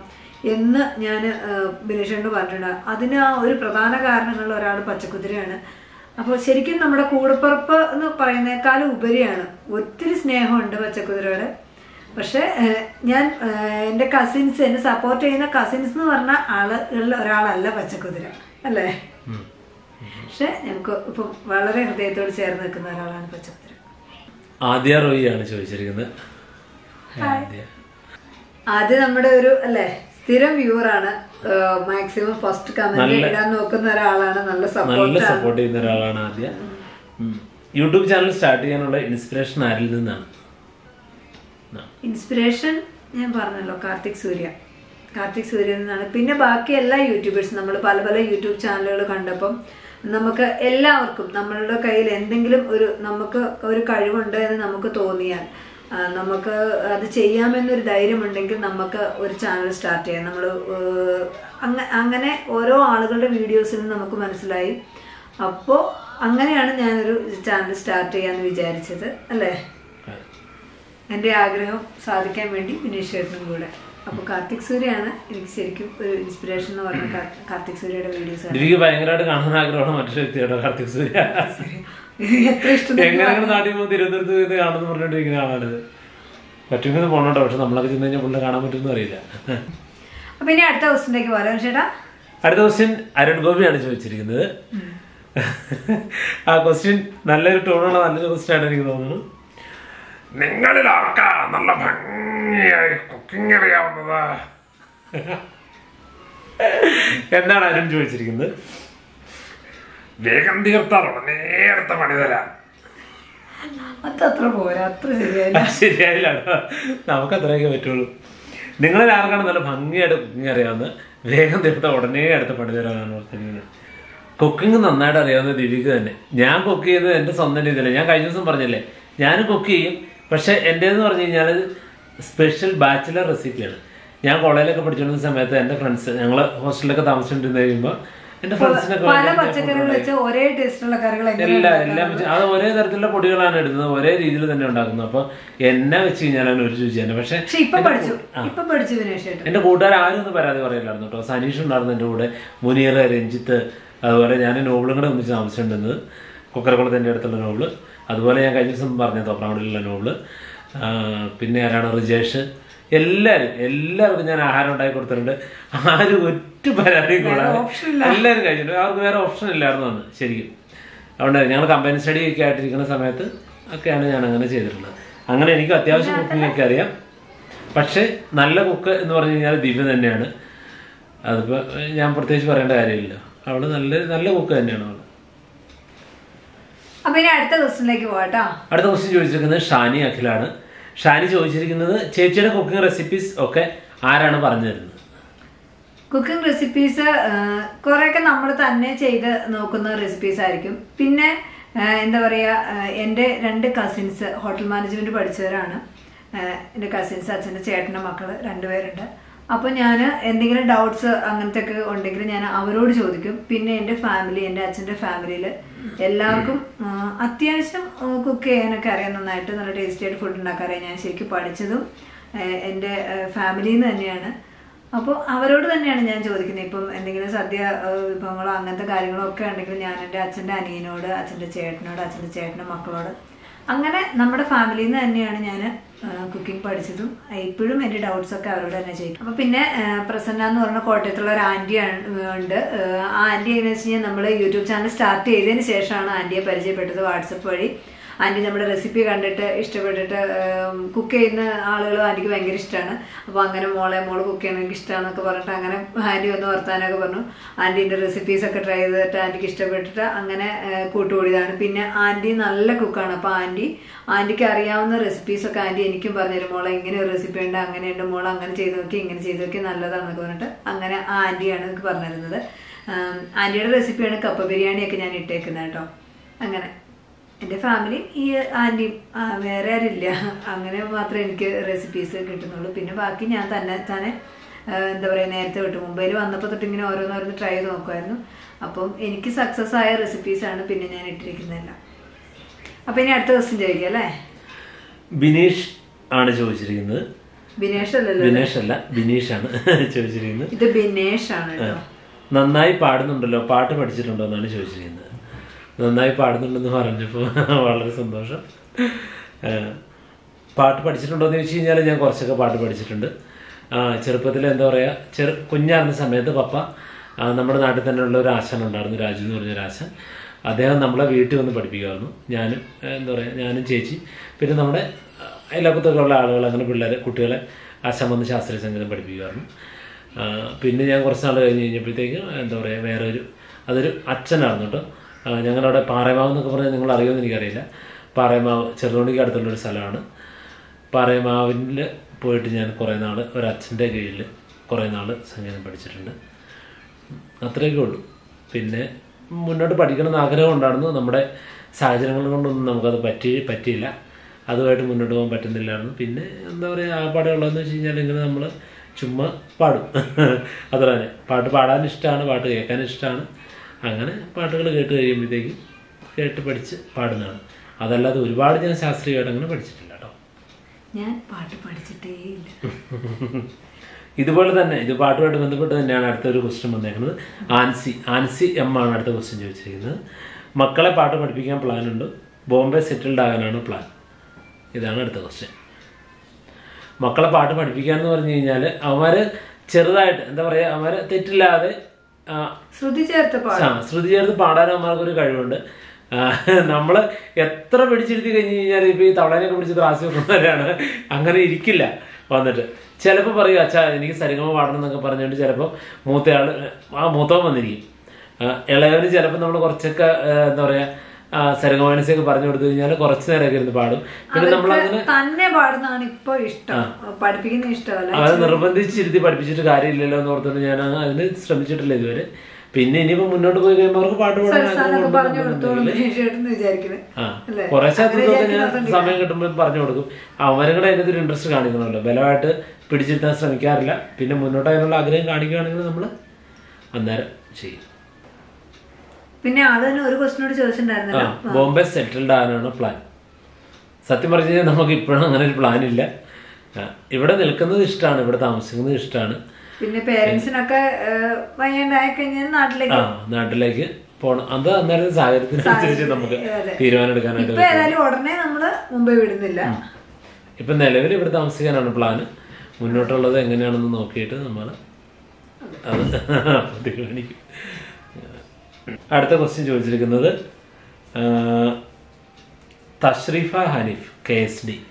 എന്ന് ഞാൻ ബിനീഷേണ്ട് പറഞ്ഞിട്ടുണ്ട് അതിന് ആ ഒരു പ്രധാന കാരണങ്ങളിൽ ഒരാൾ പച്ചക്കുതിരയാണ് അപ്പോൾ ശരിക്കും നമ്മുടെ കൂടപ്പിറപ്പ് എന്ന് പറയുന്നേക്കാളും ഉപരിയാണ് ഒത്തിരി സ്നേഹമുണ്ട് പച്ചക്കുതിരയോട് പക്ഷേ ഏഹ്, ഞാൻ ഏഹ്, എൻ്റെ കസിൻസ് എന്നെ സപ്പോർട്ട് ചെയ്യുന്ന കസിൻസ് എന്ന് പറഞ്ഞ ആളുകളിൽ ഒരാളല്ല പച്ചക്കുതിര അല്ലേ പക്ഷെ ഞങ്ങൾക്ക് ഇപ്പം വളരെ ഹൃദയത്തോട് ചേർന്ന് നിൽക്കുന്ന ഒരാളാണ് പച്ചക്കുതിര ആദ്യ റോയിയാണ് ചോദിച്ചിരിക്കുന്നത് ആദ്യ ആദ്യം നമ്മുടെ ഒരു അല്ലേ സ്ഥിരം വ്യൂവർ ആണ് മാക്സിമം ഫസ്റ്റ് കമന്റ് ഇടാൻ നോക്കുന്ന ഒരാളാണ് നല്ല നല്ല സപ്പോർട്ട് സപ്പോർട്ട് ചെയ്യുന്ന ഒരാളാണ് ആദ്യ ഉം. യൂട്യൂബ് ചാനൽ സ്റ്റാർട്ട് ചെയ്യാനുള്ള ഇൻസ്പിറേഷൻ ആരിൽ നിന്നാണ് ആ. ഇൻസ്പിറേഷൻ ഞാൻ പറഞ്ഞല്ലോ കാർത്തിക് സൂര്യ കാർത്തിക് സൂര്യ നിന്നാണ് പിന്നെ ബാക്കി എല്ലാ യൂട്യൂബേഴ്സും നമ്മൾ പല പല യൂട്യൂബ് ചാനലുകൾ കണ്ടപ്പം നമുക്ക് എല്ലാവർക്കും നമ്മളുടെ കയ്യിൽ എന്തെങ്കിലും ഒരു നമുക്ക് ഒരു കഴിവുണ്ട് എന്ന് നമുക്ക് തോന്നിയാൽ ആ, നമുക്ക് അത് ചെയ്യാമെന്നൊരു ധൈര്യമുണ്ടെങ്കിൽ നമുക്ക് ഒരു ചാനൽ സ്റ്റാർട്ട് ചെയ്യാം നമ്മൾ അങ്ങനെ ഓരോ ആളുകളുടെ വീഡിയോസിൽ നിന്ന് നമുക്ക് മനസ്സിലായി അപ്പോൾ അങ്ങനെയാണ് ഞാനൊരു ചാനൽ സ്റ്റാർട്ട് ചെയ്യാമെന്ന് വിചാരിച്ചത് അല്ലേ എൻ്റെ ആഗ്രഹം സാധിക്കാൻ വേണ്ടി വിനീഷ് ചേട്ടനും കൂടെ അപ്പോൾ കാർത്തിക് സൂര്യയാണ് എനിക്ക് ശരിക്കും ഒരു ഇൻസ്പിറേഷൻ എന്ന് പറഞ്ഞ കാ- കാർത്തിക് സൂര്യയുടെ വീഡിയോസ് ആണ് എനിക്ക് ഭയങ്കരമായിട്ട് കാണാൻ ആഗ്രഹമാണ് മറ്റൊരു വ്യക്തിയുടെ കാർത്തിക് സൂര്യ എത്ര ഇഷ്ടം എങ്ങനെയാണ് നാട്ടിൽ പോകുമ്പോൾ തിരുവനന്തപുരത്ത് ഇത് കാണുന്നു പറഞ്ഞിട്ടിരിക്കുന്ന ആളാണിത് പറ്റുമെങ്കിൽ പോകണോട്ടോ പക്ഷെ നമ്മളൊക്കെ ചെന്ന് കഴിഞ്ഞാൽ പുള്ളി കാണാൻ പറ്റുമെന്ന് അറിയില്ല അപ്പൊ ഇനി അടുത്ത ക്വസ്റ്റിലേക്ക് പോരാം ചേട്ടാ അടുത്ത ക്വസ്റ്റ്യൻ അരുൺ ഗോപിയാണ് ചോദിച്ചിരിക്കുന്നത് ആ ക്വസ്റ്റ്യൻ നല്ലൊരു ടോണുള്ള നല്ലൊരു ക്വസ്റ്റ്യൻ ആണ് എനിക്ക് തോന്നുന്നു നിങ്ങളിൽ ആർക്കാ നല്ല ഭംഗിയായി കുക്കിംഗ് അറിയാവുന്നത് എന്താണ് അരുൺ ചോദിച്ചിരിക്കുന്നത് വേഗം തീർത്താൽ ഉടനെ അടുത്ത പണി തരാം അത് അത്ര പോരാ അത്ര ശരിയായില്ല ശരിയായില്ല കേട്ടോ. നമുക്ക് അത്രയൊക്കെ പറ്റുള്ളൂ നിങ്ങളിൽ ആർക്കാണ് നല്ല ഭംഗിയായിട്ട് കുക്കിംഗ് അറിയാവുന്നത് വേഗം തീർത്ത ഉടനെ അടുത്ത പണി തരാനാണ് ഓർത്തിരിക്കുന്നത് കുക്കിംഗ് നന്നായിട്ട് അറിയാവുന്ന ദിവ്യക്ക് തന്നെ ഞാൻ കുക്ക് ചെയ്യുന്നത് എൻ്റെ സ്വന്തം രീതിയില്ല ഞാൻ കഴിഞ്ഞ ദിവസം പറഞ്ഞില്ലേ ഞാൻ കുക്ക് ചെയ്യും പക്ഷെ എൻ്റേന്ന് പറഞ്ഞു കഴിഞ്ഞാൽ സ്പെഷ്യൽ ബാച്ചിലർ റെസിപ്പിയാണ് ഞാൻ കോളേജിലൊക്കെ പഠിച്ചുകൊണ്ടിരുന്ന സമയത്ത് എൻ്റെ ഫ്രണ്ട്സ് ഞങ്ങൾ ഹോസ്റ്റലിലൊക്കെ താമസിച്ചുകൊണ്ടിരുന്ന് കഴിയുമ്പോൾ എൻ്റെ ഫ്രണ്ട്സിനൊക്കെ പല പച്ചക്കറികൾ വെച്ച് ഒരേ ടേസ്റ്റുള്ള കറികൾ എങ്ങനെ ഇല്ല എല്ലാം വെച്ച് അത് ഒരേ തരത്തിലുള്ള പൊടികളാണ് ഇടുന്നത് ഒരേ രീതിയിൽ തന്നെ ഉണ്ടാക്കുന്നത് അപ്പൊ എന്നെ വെച്ച് കഴിഞ്ഞാലാണ് ഒരു രുചി തന്നെ പക്ഷെ പക്ഷെ ഇപ്പൊ പഠിച്ചു ഇപ്പൊ പഠിച്ചു വിനേഷ് ചേട്ടൻ എന്റെ കൂട്ടുകാർ ആരും ഒന്നും പരാതി പറയില്ലായിരുന്നു കേട്ടോ സനീഷ് ഉണ്ടായിരുന്നു എൻ്റെ കൂടെ മുനീർ രഞ്ജിത്ത് അതുപോലെ ഞാൻ നോബിളും കൂടെ ഒന്നിച്ച് താമസിച്ചിട്ടുണ്ടെന്ന് കുക്കരക്കുളത്തിൻ്റെ അടുത്തുള്ള നോബിള് അതുപോലെ ഞാൻ കഴിഞ്ഞ ദിവസം പറഞ്ഞ തോപ്രാവടിയിലുള്ള നോബിള് ആ, പിന്നെ ആരാണ് റിജേഷ് എല്ലാവരും എല്ലാവർക്കും ഞാൻ ആഹാരം ഉണ്ടാക്കി കൊടുത്തിട്ടുണ്ട് ആരും ഒറ്റ പരാതിയും കൂടാതെ എല്ലാവരും കഴിച്ചിട്ടുണ്ട് അവർക്ക് വേറെ ഓപ്ഷൻ ഇല്ലായിരുന്നു അന്ന് ശരിക്കും അതുകൊണ്ട് ഞങ്ങൾ കമ്പനി സ്റ്റഡി ഒക്കെ ആയിട്ടിരിക്കുന്ന സമയത്ത് ഒക്കെയാണ് ഞാൻ അങ്ങനെ ചെയ്തിട്ടുള്ളത് അങ്ങനെ എനിക്ക് അത്യാവശ്യം കുക്കിംഗ് ഒക്കെ അറിയാം പക്ഷേ നല്ല കുക്ക് എന്ന് പറഞ്ഞു കഴിഞ്ഞാൽ ദിവ്യ തന്നെയാണ് അതിപ്പോൾ ഞാൻ പ്രത്യേകിച്ച് പറയേണ്ട കാര്യമില്ല അവള് നല്ല നല്ല കുക്ക് തന്നെയാണ് അവള് അപ്പൊ ഇനി അടുത്ത ക്വസ്റ്റിനിലേക്ക് പോകട്ടോ അടുത്ത ക്വസ്റ്റ്യൻ ചോദിച്ചിരിക്കുന്നത് ഷാനി അഖിലാണ് ഷാനി ചോദിച്ചിരിക്കുന്നത് ചേച്ചിയുടെ കുക്കിംഗ് റെസിപ്പീസ് ഒക്കെ ആരാണ് പറഞ്ഞു തരുന്നത് കുക്കിംഗ് റെസിപ്പീസ് കുറേയൊക്കെ നമ്മൾ തന്നെ ചെയ്ത് നോക്കുന്ന റെസിപ്പീസ് ആയിരിക്കും പിന്നെ ആ, എന്താ പറയുക എൻ്റെ രണ്ട് കസിൻസ് ഹോട്ടൽ മാനേജ്മെൻറ്റ് പഠിച്ചവരാണ് ആ, എൻ്റെ കസിൻസ് അച്ഛൻ്റെ ചേട്ടൻ്റെ മക്കൾ രണ്ടുപേരുണ്ട് അപ്പോൾ ഞാൻ എന്തെങ്കിലും ഡൗട്ട്സ് അങ്ങനത്തെ ഒക്കെ ഉണ്ടെങ്കിൽ ഞാൻ അവരോട് ചോദിക്കും പിന്നെ എൻ്റെ ഫാമിലി എൻ്റെ അച്ഛൻ്റെ ഫാമിലിയിൽ എല്ലാവർക്കും ആ, അത്യാവശ്യം കുക്ക് ചെയ്യാനൊക്കെ അറിയാം നന്നായിട്ട് നല്ല ടേസ്റ്റി ആയിട്ട് ഫുഡ് ഉണ്ടാക്കാൻ അറിയാം ഞാൻ ശരിക്കും പഠിച്ചതും ആ, എൻ്റെ ഫാമിലിയിൽ നിന്ന് തന്നെയാണ് അപ്പോൾ അവരോട് തന്നെയാണ് ഞാൻ ചോദിക്കുന്നത് ഇപ്പം എന്തെങ്കിലും സദ്യ ഏഹ്, വിഭവങ്ങളോ അങ്ങനത്തെ കാര്യങ്ങളോ ഒക്കെ ഉണ്ടെങ്കിൽ ഞാൻ എൻ്റെ അച്ഛൻ്റെ അനിയനോട് അച്ഛൻ്റെ ചേട്ടനോട് അച്ഛൻ്റെ ചേട്ടൻ്റെ മക്കളോട് അങ്ങനെ നമ്മുടെ ഫാമിലിയിൽ നിന്ന് തന്നെയാണ് ഞാൻ കുക്കിംഗ് പഠിച്ചതും ഇപ്പോഴും എൻ്റെ ഡൗട്ട്സ് ഒക്കെ അവരോട് തന്നെ ചെയ്യും അപ്പോൾ പിന്നെ ഏഹ്, പ്രസന്ന എന്ന് പറഞ്ഞ കോട്ടയത്തുള്ള ഒരു ആൻറ്റി ഉണ്ട് ഏഹ്, ആ ആൻറ്റി എങ്ങനെയാണെന്ന് വെച്ച് കഴിഞ്ഞാൽ നമ്മൾ യൂട്യൂബ് ചാനൽ സ്റ്റാർട്ട് ചെയ്തതിന് ശേഷമാണ് ആൻറ്റിയെ പരിചയപ്പെട്ടത് വാട്സപ്പ് വഴി ആൻറ്റി നമ്മുടെ റെസിപ്പി കണ്ടിട്ട് ഇഷ്ടപ്പെട്ടിട്ട് കുക്ക് ചെയ്യുന്ന ആളുകളും ആൻറ്റിക്ക് ഭയങ്കര ഇഷ്ടമാണ് അപ്പോൾ അങ്ങനെ മോളെ മോള് കുക്ക് ചെയ്യണം എനിക്ക് ഇഷ്ടമാണെന്നൊക്കെ പറഞ്ഞിട്ട് അങ്ങനെ ആൻറ്റി വന്ന് വർത്താനൊക്കെ പറഞ്ഞു ആൻറ്റീൻ്റെ റെസിപ്പീസ് ഒക്കെ ട്രൈ ചെയ്തിട്ട് ആൻറ്റിക്ക് ഇഷ്ടപ്പെട്ടിട്ട് അങ്ങനെ ഏഹ്, കൂട്ടുകൂടിയതാണ് പിന്നെ ആൻറ്റി നല്ല കുക്കാണ് അപ്പോൾ ആൻറ്റി ആൻറ്റിക്ക് അറിയാവുന്ന റെസിപ്പീസൊക്കെ ആൻറ്റി എനിക്കും പറഞ്ഞുതരും മോളെ ഇങ്ങനെ ഒരു റെസിപ്പി ഉണ്ട് അങ്ങനെയുണ്ട് മോളെ അങ്ങനെ ചെയ്ത് നോക്കി ഇങ്ങനെ ചെയ്ത് നോക്കി നല്ലതാണെന്നൊക്കെ പറഞ്ഞിട്ട് അങ്ങനെ ആ ആൻറ്റിയാണ് എനിക്ക് പറഞ്ഞിരുന്നത് ആം, ആൻറ്റിയുടെ റെസിപ്പിയാണ് കപ്പ ബിരിയാണിയൊക്കെ ഞാൻ ഇട്ടേക്കുന്നത് കേട്ടോ അങ്ങനെ എൻ്റെ ഫാമിലി ഈ ആൻറ്റിയും ആ, വേറെ ആരില്ല അങ്ങനെ മാത്രമേ എനിക്ക് റെസിപ്പീസ് കിട്ടുന്നുള്ളൂ പിന്നെ ബാക്കി ഞാൻ തന്നെ തന്നെ ആ, എന്താ പറയുക നേരത്തെ വിട്ടു മുംബൈയിൽ വന്നപ്പോൾ തൊട്ട് ഇങ്ങനെ ഓരോന്നോരോന്ന് ട്രൈ ചെയ്ത് നോക്കുമായിരുന്നു അപ്പം എനിക്ക് സക്സസ് ആയ റെസിപ്പീസാണ് പിന്നെ ഞാൻ ഇട്ടിരിക്കുന്നതെല്ലാം അപ്പം ഇനി അടുത്ത ക്വസ്റ്റ്യൻ ചോദിക്കാം അല്ലേ ബിനീഷ് ആണ് ചോദിച്ചിരിക്കുന്നത് ബിനേഷ് അല്ലല്ലോ ബിനേഷ് അല്ല ബിനീഷാണ് ചോദിച്ചിരിക്കുന്നത് ഇത് ബിനേഷ് ആണ് കേട്ടോ നന്നായി പാടുന്നുണ്ടല്ലോ പാട്ട് പഠിച്ചിട്ടുണ്ടോ എന്നാണ് ചോദിച്ചിരിക്കുന്നത് നന്നായി പാടുന്നുണ്ടെന്ന് പറഞ്ഞപ്പോൾ വളരെ സന്തോഷം ഏഹ്, പാട്ട് പഠിച്ചിട്ടുണ്ടോ എന്ന് ചോദിച്ചു കഴിഞ്ഞാൽ ഞാൻ കുറച്ചൊക്കെ പാട്ട് പഠിച്ചിട്ടുണ്ട് ആ, ചെറുപ്പത്തിൽ എന്താ പറയുക ചെറു കുഞ്ഞായിരുന്ന സമയത്ത് പപ്പ ആ, നമ്മുടെ നാട്ടിൽ തന്നെ ഉള്ള ഒരു ആശാൻ ഉണ്ടായിരുന്നു രാജു എന്ന് പറഞ്ഞൊരു ആശാൻ അദ്ദേഹം നമ്മളെ വീട്ടിൽ വന്ന് പഠിപ്പിക്കുമായിരുന്നു ഞാനും ഏഹ്, എന്താ പറയുക ഞാനും ചേച്ചി പിന്നെ നമ്മുടെ ആ, അയൽവക്കത്തൊക്കെ ഉള്ള ആളുകൾ അങ്ങനെ പിള്ളേരെ കുട്ടികളെ ആശാൻ വന്ന് ശാസ്ത്രീയ സംഗീതം പഠിപ്പിക്കുമായിരുന്നു ആ, പിന്നെ ഞാൻ കുറച്ച് നാൾ കഴിഞ്ഞ് കഴിഞ്ഞപ്പോഴത്തേക്ക് എന്താ പറയുക വേറെ ഒരു അതൊരു അച്ഛനായിരുന്നു കേട്ടോ ആ, ഞങ്ങളവിടെ പാറയമാവ് എന്നൊക്കെ പറഞ്ഞാൽ നിങ്ങൾ അറിയുമെന്ന് എനിക്കറിയില്ല പാറയമാവ് ചെറുതോണിക്ക് അടുത്തുള്ളൊരു സ്ഥലമാണ് പാറയമാവിൽ പോയിട്ട് ഞാൻ കുറേ നാൾ ഒരു അച്ഛൻ്റെ കീഴിൽ കുറേ നാൾ സംഗീതം പഠിച്ചിട്ടുണ്ട് അത്രയൊക്കെ ഉള്ളൂ പിന്നെ മുന്നോട്ട് പഠിക്കണമെന്ന് ആഗ്രഹം ഉണ്ടായിരുന്നു നമ്മുടെ സാഹചര്യങ്ങൾ കൊണ്ടൊന്നും നമുക്കത് പറ്റി പറ്റിയില്ല അതുമായിട്ട് മുന്നോട്ട് പോകാൻ പറ്റുന്നില്ലായിരുന്നു പിന്നെ എന്താ പറയുക ആ പാടുള്ളതെന്ന് വെച്ച് കഴിഞ്ഞാൽ ഇങ്ങനെ നമ്മൾ ചുമ്മാ പാടും അത്ര തന്നെ പാട്ട് പാടാൻ ഇഷ്ടമാണ് പാട്ട് കേൾക്കാൻ ഇഷ്ടമാണ് അങ്ങനെ പാട്ടുകൾ കേട്ട് കഴിയുമ്പോഴത്തേക്കും കേട്ട് പഠിച്ച് പാടുന്നതാണ് അതല്ലാതെ ഒരുപാട് ഞാൻ ശാസ്ത്രീയമായിട്ട് അങ്ങനെ പഠിച്ചിട്ടില്ല കേട്ടോ ഞാൻ പാട്ട് പഠിച്ചിട്ടേ ഇല്ല ഇതുപോലെ തന്നെ ഇത് പാട്ടുമായിട്ട് ബന്ധപ്പെട്ട് തന്നെയാണ് അടുത്തൊരു ക്വസ്റ്റ്യൻ വന്നേക്കുന്നത് ആൻസി ആൻസി എം ആണ് അടുത്ത ക്വസ്റ്റ്യൻ ചോദിച്ചിരിക്കുന്നത് മക്കളെ പാട്ട് പഠിപ്പിക്കാൻ പ്ലാൻ ഉണ്ട് ബോംബെ സെറ്റിൽഡ് ആകാനാണ് പ്ലാൻ ഇതാണ് അടുത്ത ക്വസ്റ്റ്യൻ മക്കളെ പാട്ട് പഠിപ്പിക്കുക എന്ന് പറഞ്ഞു കഴിഞ്ഞാൽ അവർ ചെറുതായിട്ട് എന്താ പറയുക അവർ തെറ്റില്ലാതെ ആ, ശ്രുതി ചേർത്ത് പാടും ആ ശ്രുതി ചേർത്ത് പാടാൻ അമ്മമാർക്കൊരു കഴിവുണ്ട് ആ, നമ്മള് എത്ര പിടിച്ചിരുത്തി കഴിഞ്ഞ് കഴിഞ്ഞാൽ ഇപ്പൊ ഈ തവളേനൊക്കെ പിടിച്ച് ത്രാസി വെക്കുന്നവരാണ് അങ്ങനെ ഇരിക്കില്ല വന്നിട്ട് ചിലപ്പോൾ പറയും അച്ഛാ എനിക്ക് സരിഗമ പാടണം എന്നൊക്കെ പറഞ്ഞുകൊണ്ട് ചിലപ്പോൾ മൂത്തയാള് ആ മൂത്തവൻ വന്നിരിക്കും ആ, ഇളയവന് ചിലപ്പോൾ നമ്മൾ കുറച്ചൊക്കെ ആ, എന്താ പറയാ സരഗമാനസൊക്കെ പറഞ്ഞു കൊടുത്തു കഴിഞ്ഞാൽ കുറച്ച് നേരമൊക്കെ ഇരുന്ന് പാടും പിന്നെ നമ്മൾ അങ്ങനെ തന്നെ പാടുന്നതാണ് ഇപ്പൊ ഇഷ്ടം പഠിപ്പിക്കുന്ന ഇഷ്ടമല്ല അവരെ നിർബന്ധിച്ചിരുത്തി പഠിപ്പിച്ചിട്ട് കാര്യമില്ലല്ലോ എന്ന് ഓർത്തുകൊണ്ട് ഞാൻ അതിന് ശ്രമിച്ചിട്ടില്ല ഇതുവരെ പിന്നെ ഇനിയിപ്പോ മുന്നോട്ട് പോയി കഴിയുമ്പോൾ അവർക്ക് പാട്ട് പാടാൻ ആഗ്രഹം സംസ്ഥാനമൊക്കെ പറഞ്ഞു കൊടുത്തോളും ഉണ്ടെന്നുണ്ടെങ്കില് ചേട്ടൻ വിചാരിക്കുന്നത് ആ അല്ലേ? കുറച്ച് അങ്ങനെ അതൊക്കെ ഞാൻ വിചാരിക്കുന്നുണ്ടെങ്കിൽ സമയം കിട്ടുമ്പോൾ പറഞ്ഞു കൊടുക്കും അവരും കൂടെ അതിനകത്ത് ഒരു ഇൻട്രസ്റ്റ് കാണിക്കണമല്ലോ ബലമായിട്ട് പിടിച്ചിരുത്താൻ ശ്രമിക്കാറില്ല പിന്നെ മുന്നോട്ട് അതിനുള്ള ആഗ്രഹം കാണിക്കുകയാണെങ്കിൽ നമ്മൾ അന്നേരം ചെയ്യും പിന്നെ ആള് തന്നെ ഒരു ക്വസ്റ്റിനോട് ആ ചോദിച്ചിട്ടുണ്ടായിരുന്നല്ലോ ബോംബെ സെറ്റിൽഡ് ആകാനാണ് പ്ലാൻ സത്യം പറഞ്ഞു കഴിഞ്ഞാൽ നമുക്ക് ഇപ്പോഴും അങ്ങനെ ഒരു പ്ലാൻ ഇല്ല ആ, ഇവിടെ നിൽക്കുന്നത് ഇഷ്ടമാണ് ഇവിടെ താമസിക്കുന്നത് ഇഷ്ടമാണ് പിന്നെ പേരൻസിനൊക്കെ വയ്യാണ്ടായി കഴിഞ്ഞാൽ നാട്ടിലേക്ക് ആ നാട്ടിലേക്ക് പോണം അത് അന്നേരത്തെ സാഹചര്യത്തിനനുസരിച്ച് നമുക്ക് അതെ. തീരുമാനം എടുക്കാനായിട്ട് ഇപ്പൊ ഏതായാലും ഉടനെ നമ്മള് മുംബൈ വിടുന്നില്ല ഇപ്പം നിലവിൽ ഇവിടെ താമസിക്കാനാണ് പ്ലാന് മുന്നോട്ടുള്ളത് എങ്ങനെയാണെന്ന് നോക്കിയിട്ട് നമ്മൾ അത് തീരുമാനിക്കും അടുത്ത ക്വസ്റ്റ്യൻ ചോദിച്ചിരിക്കുന്നത് ആ, Thashreefa Haneef K S D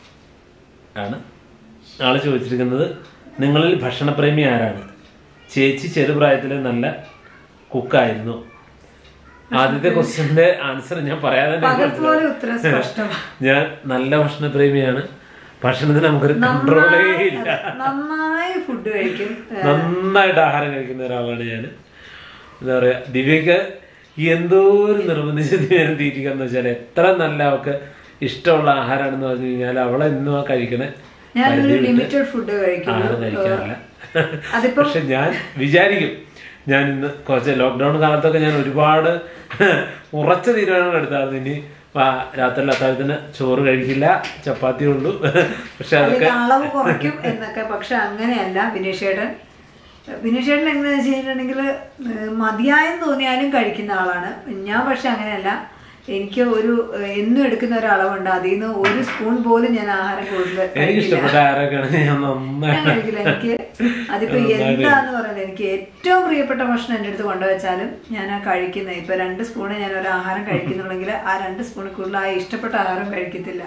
ആണ് ആള് ചോദിച്ചിരിക്കുന്നത് നിങ്ങളിൽ ഭക്ഷണപ്രേമി ആരാണ് ചേച്ചി ചെറുപ്രായത്തിൽ നല്ല കുക്കായിരുന്നു ആദ്യത്തെ ക്വസ്റ്റ്യന്റെ ആൻസർ ഞാൻ പറയാതെ തന്നെ പകൽ പോലെ ഉത്തരം സ്പഷ്ടമാണ് ഞാൻ നല്ല ഭക്ഷണപ്രേമിയാണ് ഭക്ഷണത്തിന് നമുക്കൊരു കൺട്രോളേ ഇല്ല നന്നായി ഫുഡ് കഴിക്കും നന്നായിട്ട് ആഹാരം കഴിക്കുന്ന ഒരാളാണ് ഞാൻ എന്താ പറയാ ദിവ്യക്ക് എന്തോരം നിർബന്ധിച്ച് ദിവ്യനെ തീറ്റിക്കാന്ന് വെച്ചാൽ എത്ര നല്ല അവൾക്ക് ഇഷ്ടമുള്ള ആഹാരമാണെന്ന് പറഞ്ഞു കഴിഞ്ഞാൽ അവളെ എന്നും ആ കഴിക്കണേ ഞാനൊരു ലിമിറ്റഡ് ഫുഡ് കഴിക്കും ആഹാരം കഴിക്കാറില്ല അതിപ്പം പക്ഷെ ഞാൻ വിചാരിക്കും ഞാൻ ഇന്ന് കുറച്ച് ലോക്ക്ഡൌൺ കാലത്തൊക്കെ ഞാൻ ഒരുപാട് ഉറച്ച തീരുമാനങ്ങൾ എടുത്തായിരുന്നു ഇനി ആ- രാത്രിയിൽ അത്താഴത്തിന് ചോറ് കഴിക്കില്ല ചപ്പാത്തി ഉള്ളൂ പക്ഷെ അതൊക്കെ അല്ലെങ്കിൽ അളവ് കുറയ്ക്കും എന്നൊക്കെ പക്ഷെ അങ്ങനെയല്ല വിനീഷേട്ടൻ വിനീഷേട്ടൻ എങ്ങനെയാണെന്ന് വെച്ച് കഴിഞ്ഞിട്ടുണ്ടെങ്കിൽ മതിയായെന്ന് തോന്നിയാലും കഴിക്കുന്ന ആളാണ് ഞാൻ പക്ഷെ അങ്ങനെയല്ല എനിക്ക് ഒരു ഏഹ്, എന്നും എടുക്കുന്ന ഒരു അളവുണ്ട് അതിൽ നിന്ന് ഒരു സ്പൂൺ പോലും ഞാൻ ആഹാരം കൂടുതൽ എനിക്ക് കഴിക്കില്ല ഇഷ്ടപ്പെട്ട ആരൊക്കെയാണ് ഞാൻ ഞാൻ നന്നായിട്ട് കഴിക്കില്ല എനിക്ക് അതിപ്പോ എന്താന്ന് പറയുന്നത് എനിക്ക് ഏറ്റവും പ്രിയപ്പെട്ട ഭക്ഷണം എൻ്റെ അടുത്ത് കൊണ്ടുവച്ചാലും ഞാൻ ആ കഴിക്കുന്നത് ഇപ്പൊ രണ്ട് സ്പൂണ് ഞാൻ ഒരു ആഹാരം കഴിക്കുന്നുണ്ടെങ്കിൽ ആ രണ്ട് സ്പൂണിൽ കൂടുതൽ ആ ഇഷ്ടപ്പെട്ട ആഹാരം കഴിക്കത്തില്ല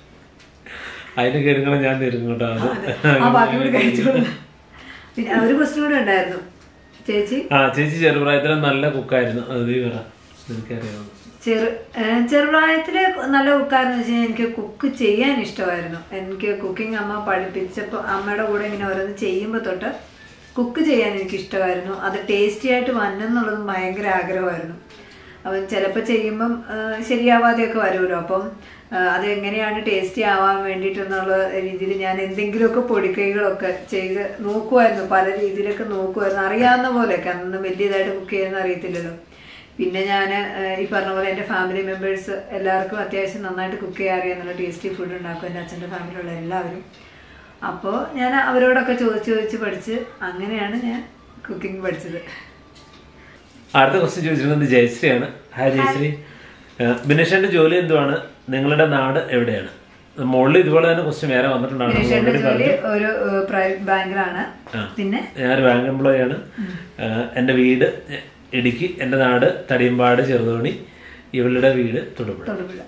അതിന് കേടുകളും ഞാൻ തരും കേട്ടോ അത് ആ ബാക്കി കൂടി കഴിച്ചോളൂ പിന്നെ ഒരു ക്വസ്റ്റ്യൻ കൂടെ ഉണ്ടായിരുന്നു ചേച്ചി ആ ചേച്ചി ചെറുപ്രായത്തിൽ നല്ല കുക്കായിരുന്നു അത് നീ പറ നിനക്കറിയാവുന്നു ചെറു ഏഹ് ചെറുപ്രായത്തില് നല്ല കുക്കാരെന്ന് വെച്ച് കഴിഞ്ഞാൽ എനിക്ക് കുക്ക് ചെയ്യാൻ ഇഷ്ടമായിരുന്നു എനിക്ക് കുക്കിംഗ് അമ്മ പഠിപ്പിച്ചപ്പോൾ അമ്മയുടെ കൂടെ ഇങ്ങനെ ഓരോന്ന് ചെയ്യുമ്പോൾ തൊട്ട് കുക്ക് ചെയ്യാൻ എനിക്ക് ഇഷ്ടമായിരുന്നു അത് ടേസ്റ്റി ആയിട്ട് വന്നെന്നുള്ളതും ഭയങ്കര ആഗ്രഹമായിരുന്നു അപ്പം ചിലപ്പോൾ ചെയ്യുമ്പം ഏഹ് ശരിയാവാതെയൊക്കെ വരുമല്ലോ അപ്പം ഏഹ് അത് എങ്ങനെയാണ് ടേസ്റ്റി ആവാൻ വേണ്ടിയിട്ടെന്നുള്ള രീതിയിൽ ഞാൻ എന്തെങ്കിലുമൊക്കെ പൊടിക്കൈകളൊക്കെ ചെയ്ത് നോക്കുമായിരുന്നു പല രീതിയിലൊക്കെ നോക്കുമായിരുന്നു അറിയാവുന്ന പോലെയൊക്കെ അന്ന് വലിയതായിട്ട് കുക്ക് ചെയ്യുന്ന അറിയത്തില്ലല്ലോ പിന്നെ ഞാൻ ഈ പറഞ്ഞ പോലെ എൻ്റെ ഫാമിലി മെമ്പേഴ്സ് എല്ലാവർക്കും അത്യാവശ്യം നന്നായിട്ട് കുക്ക് ചെയ്യാൻ അറിയാം നല്ല ടേസ്റ്റി ഫുഡ് ഉണ്ടാക്കും എൻ്റെ അച്ഛൻ്റെ ഫാമിലിയുള്ള എല്ലാവരും അപ്പോൾ ഞാൻ അവരോടൊക്കെ ചോദിച്ച് ചോദിച്ച് പഠിച്ച് അങ്ങനെയാണ് ഞാൻ കുക്കിംഗ് പഠിച്ചത് അടുത്ത ക്വസ്റ്റ്യൻ ചോദിച്ചിരിക്കുന്നത് ജയശ്രീയാണ് ഹായ് ജയശ്രീ ബിനേഷന്റെ ജോലി എന്തുവാണ് നിങ്ങളുടെ നാട് എവിടെയാണ് മുകളിൽ ഇതുപോലെ തന്നെ ക്വസ്റ്റ്യൻ വേറെ വന്നിട്ടുണ്ടാണ് നമ്മൾ ദിനേശന്റെ already ജോലി പറഞ്ഞു. ഒരു പ്രൈവറ്റ് ബാങ്കിലാണ് ആ. പിന്നെ ഞാനൊരു ബാങ്ക് എംപ്ലോയി ആണ് ഏഹ് എൻ്റെ വീട് ഇടുക്കി എൻ്റെ നാട് തടിയമ്പാട് ചെറുതോണി ഇവളുടെ വീട് തൊടുപുഴ തൊടുപുഴ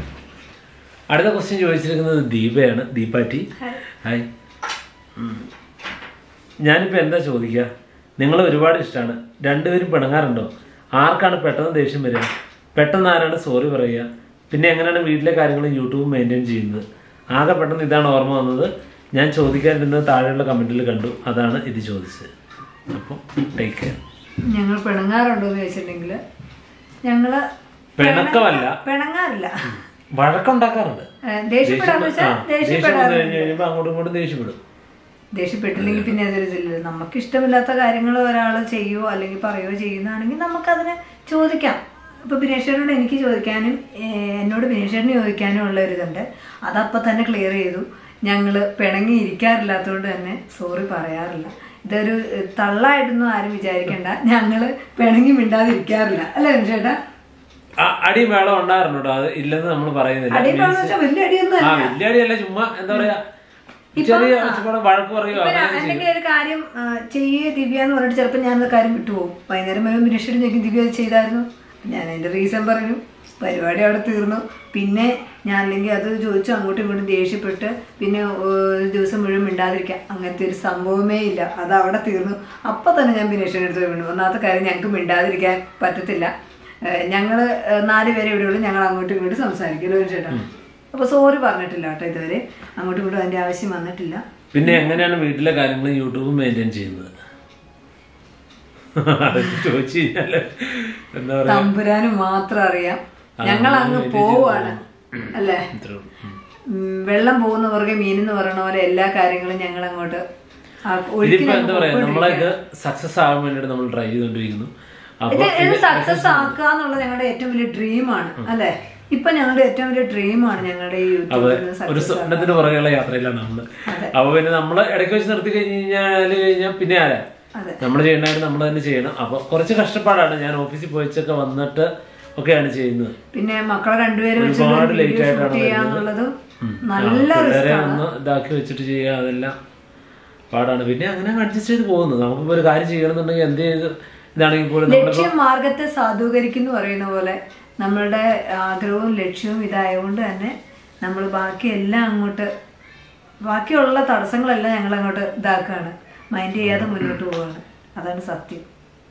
അടുത്ത ക്വസ്റ്റ്യൻ ചോദിച്ചിരിക്കുന്നത് ദീപയാണ് ദീപാറ്റി ഹായ് ഉം. ഞാനിപ്പോൾ എന്താ ചോദിക്കുക നിങ്ങളെ ഒരുപാട് ഇഷ്ടമാണ് രണ്ടുപേരും പിണങ്ങാറുണ്ടോ ആർക്കാണ് പെട്ടെന്ന് ദേഷ്യം വരിക പെട്ടെന്ന് ആരാണ് സോറി പറയുക പിന്നെ എങ്ങനെയാണ് വീട്ടിലെ കാര്യങ്ങൾ യൂട്യൂബ് മെയിൻറ്റെയിൻ ചെയ്യുന്നത് ആകെ പെട്ടെന്ന് ഇതാണ് ഓർമ്മ വന്നത് ഞാൻ ചോദിക്കാനിരുന്നത് താഴെയുള്ള കമൻറ്റിൽ കണ്ടു അതാണ് ഇത് ചോദിച്ചത് അപ്പം ടേക്ക് കെയർ ഞങ്ങൾ പിണങ്ങാറുണ്ടോ എന്ന് ചോദിച്ചിട്ടുണ്ടെങ്കിൽ ഞങ്ങള് പിണക്കമല്ല പിണങ്ങാറില്ല വഴക്കുണ്ടാക്കാറുണ്ട് ഏഹ് ദേഷ്യപ്പെടാന്ന് ആ, വെച്ചാൽ ദേഷ്യം വന്നു ദേഷ്യപ്പെടാറുണ്ട് കഴിഞ്ഞ് കഴിയുമ്പോൾ അങ്ങോട്ടും ഇങ്ങോട്ടും ദേഷ്യപ്പെടും ദേഷ്യപ്പെട്ടില്ലെങ്കിൽ പിന്നെ അതൊരു ഇതില്ല നമുക്ക് ഇഷ്ടമില്ലാത്ത കാര്യങ്ങൾ ഒരാൾ ചെയ്യുവോ അല്ലെങ്കിൽ പറയുകയോ ചെയ്യുന്നതാണെങ്കിൽ നമുക്കതിന് ചോദിക്കാം ഇപ്പൊ ബിനേശ്വരനോട് എനിക്ക് ചോദിക്കാനും ഏഹ് എന്നോട് ബിനേശ്വരന് ചോദിക്കാനും ഉള്ള ഒരു ഇതുണ്ട് അതപ്പോൾ തന്നെ ക്ലിയർ ചെയ്തു ഞങ്ങൾ പിണങ്ങി ഇരിക്കാറില്ലാത്തതുകൊണ്ട് തന്നെ സോറി പറയാറില്ല ഇതൊരു ഏഹ്, തള്ളായിട്ടൊന്നും ആരും വിചാരിക്കണ്ട ഞങ്ങൾ പിണങ്ങി മിണ്ടാതിരിക്കാറില്ല അല്ലേ ചേട്ടാ ആ, അടി മേളം ഉണ്ടായിരുന്നു കേട്ടോ അത് ഇല്ലെന്ന് നമ്മൾ പറയുന്നില്ല അടിയുണ്ടാന്ന് വെച്ചാൽ വലിയ അടിയൊന്നും ആ വലിയ അടിയല്ല ചുമ്മാ എന്താ പറയാ ചെറിയ ഒച്ചപ്പാട് വഴക്ക് പറയുക ഇപ്പൊ ഞാൻ- അല്ലെങ്കിൽ ഒരു കാര്യം ആ, ചെയ്യേ ദിവ്യ എന്ന് പറഞ്ഞിട്ട് ചിലപ്പോൾ ഞാനത് കാര്യം വിട്ടുപോകും വൈകുന്നേരം വരുമ്പോൾ ബിനേശ്വരി ചോദിക്കും ദിവ്യ അത് ചെയ്തായിരുന്നു ഞാൻ അതിന്റെ റീസൺ പറഞ്ഞു പരിപാടി അവിടെ തീർന്നു പിന്നെ ഞാൻ അല്ലെങ്കിൽ അത് ചോദിച്ചു അങ്ങോട്ടും ഇങ്ങോട്ടും ദേഷ്യപ്പെട്ട് പിന്നെ ഒരു ദിവസം മുഴുവൻ മിണ്ടാതിരിക്കാം അങ്ങനത്തെ ഒരു സംഭവമേ ഇല്ല അത് അവിടെ തീർന്നു അപ്പൊ തന്നെ ഞാൻ ബിനേശ്വരൻ്റെ അടുത്ത് വീണു ഒന്നാമത്തെ കാര്യം ഞങ്ങൾക്ക് മിണ്ടാതിരിക്കാൻ പറ്റത്തില്ല ഏഹ് ഞങ്ങള് ഏഹ് നാല് പേരെ ഇവിടെ ഉള്ളൂ ഞങ്ങൾ അങ്ങോട്ടും ഇങ്ങോട്ടും സംസാരിക്കുമല്ലോ ഒരു ചേട്ടാ അപ്പൊ സോറി പറഞ്ഞിട്ടില്ല കേട്ടോ ഇതുവരെ അങ്ങോട്ടും ഇങ്ങോട്ടും അതിന്റെ ആവശ്യം വന്നിട്ടില്ല പിന്നെ എങ്ങനെയാണ് വീട്ടിലെ കാര്യങ്ങൾ യൂട്യൂബ് മെയിൻറ്റെയിൻ ചെയ്യുന്നത് അതൊക്കെ ചോദിച്ചു കഴിഞ്ഞാല് എന്താ പറയാ തമ്പുരാന് മാത്രം അറിയാം ഞങ്ങൾ അങ്ങ് പോവാണ് അല്ലേ ഇത്രേ ഉള്ളൂ. ഉം. ഉം, വെള്ളം പോകുന്ന പുറകെ മീനെന്ന് പറയണ പോലെ എല്ലാ കാര്യങ്ങളും ഞങ്ങൾ അങ്ങോട്ട് ആ ഒഴുക്കിന് ഇതിപ്പോ എന്താ അങ്ങ് പറയാ നമ്മളെ ഇത് പോയിക്കൊണ്ടിരിക്കുകയാണ്. സക്സസ് ആകാൻ വേണ്ടിയിട്ട് നമ്മൾ ട്രൈ ചെയ്തുകൊണ്ടിരിക്കുന്നു അപ്പൊ ഇത് ഇത് സക്സസ് ആക്കുക എന്നുള്ളത് ഞങ്ങളുടെ ഏറ്റവും വലിയ ഡ്രീമാണ് അല്ലേ ഇപ്പൊ ഞങ്ങളുടെ ഏറ്റവും വലിയ ഡ്രീമാണ് ഞങ്ങളുടെ ഈ അപ്പൊ യൂട്യൂബിൽ നിന്ന് ഒരു സക്സസ് സ്വപ്നത്തിന് പുറകെയുള്ള യാത്രയിലാണ് നമ്മള് അപ്പൊ പിന്നെ നമ്മള് ഇടയ്ക്ക് വെച്ച് നിർത്തി കഴിഞ്ഞ് കഴിഞ്ഞാല് കഴിഞ്ഞാൽ പിന്നെ ആരാ അതെ. നമ്മൾ ചെയ്യണമായിട്ട് നമ്മൾ തന്നെ ചെയ്യണം അപ്പൊ കുറച്ച് കഷ്ടപ്പാടാണ് ഞാൻ ഓഫീസിൽ പോയിച്ചൊക്കെ വന്നിട്ട് ഒക്കെയാണ് ചെയ്യുന്നത് പിന്നെ മക്കളെ രണ്ടുപേരും വെച്ച് ഒരുപാട് ലേറ്റ് വീഡിയോ ആയിട്ടാണ് ഷൂട്ട് വരുന്നത് ചെയ്യാന്നുള്ളതും ഉം. നല്ല ആ, പിള്ളേരെ റിസ്ക് ആണ് ഒന്ന് ഇതാക്കി വെച്ചിട്ട് ചെയ്യുക അതെല്ലാം പാടാണ് പിന്നെ അങ്ങനെ അഡ്ജസ്റ്റ് ചെയ്ത് പോകുന്നു നമുക്കിപ്പോ ഒരു കാര്യം ചെയ്യണമെന്നുണ്ടെങ്കിൽ എന്ത് ചെയ്ത് ഇതാണെങ്കിൽ പോലും നമ്മുടെ ലക്ഷ്യം മാർഗത്തെ സാധൂകരിക്കുന്നു പറയുന്ന പോലെ നമ്മളുടെ ആഗ്രഹവും ലക്ഷ്യവും ഇതായതുകൊണ്ട് തന്നെ നമ്മൾ ബാക്കി എല്ലാം അങ്ങോട്ട് ബാക്കിയുള്ള തടസ്സങ്ങളെല്ലാം ഞങ്ങൾ അങ്ങോട്ട് ഇതാക്കുകയാണ് മൈൻഡ് ചെയ്യാതെ മുന്നോട്ട് പോവുകയാണ് അതാണ് സത്യം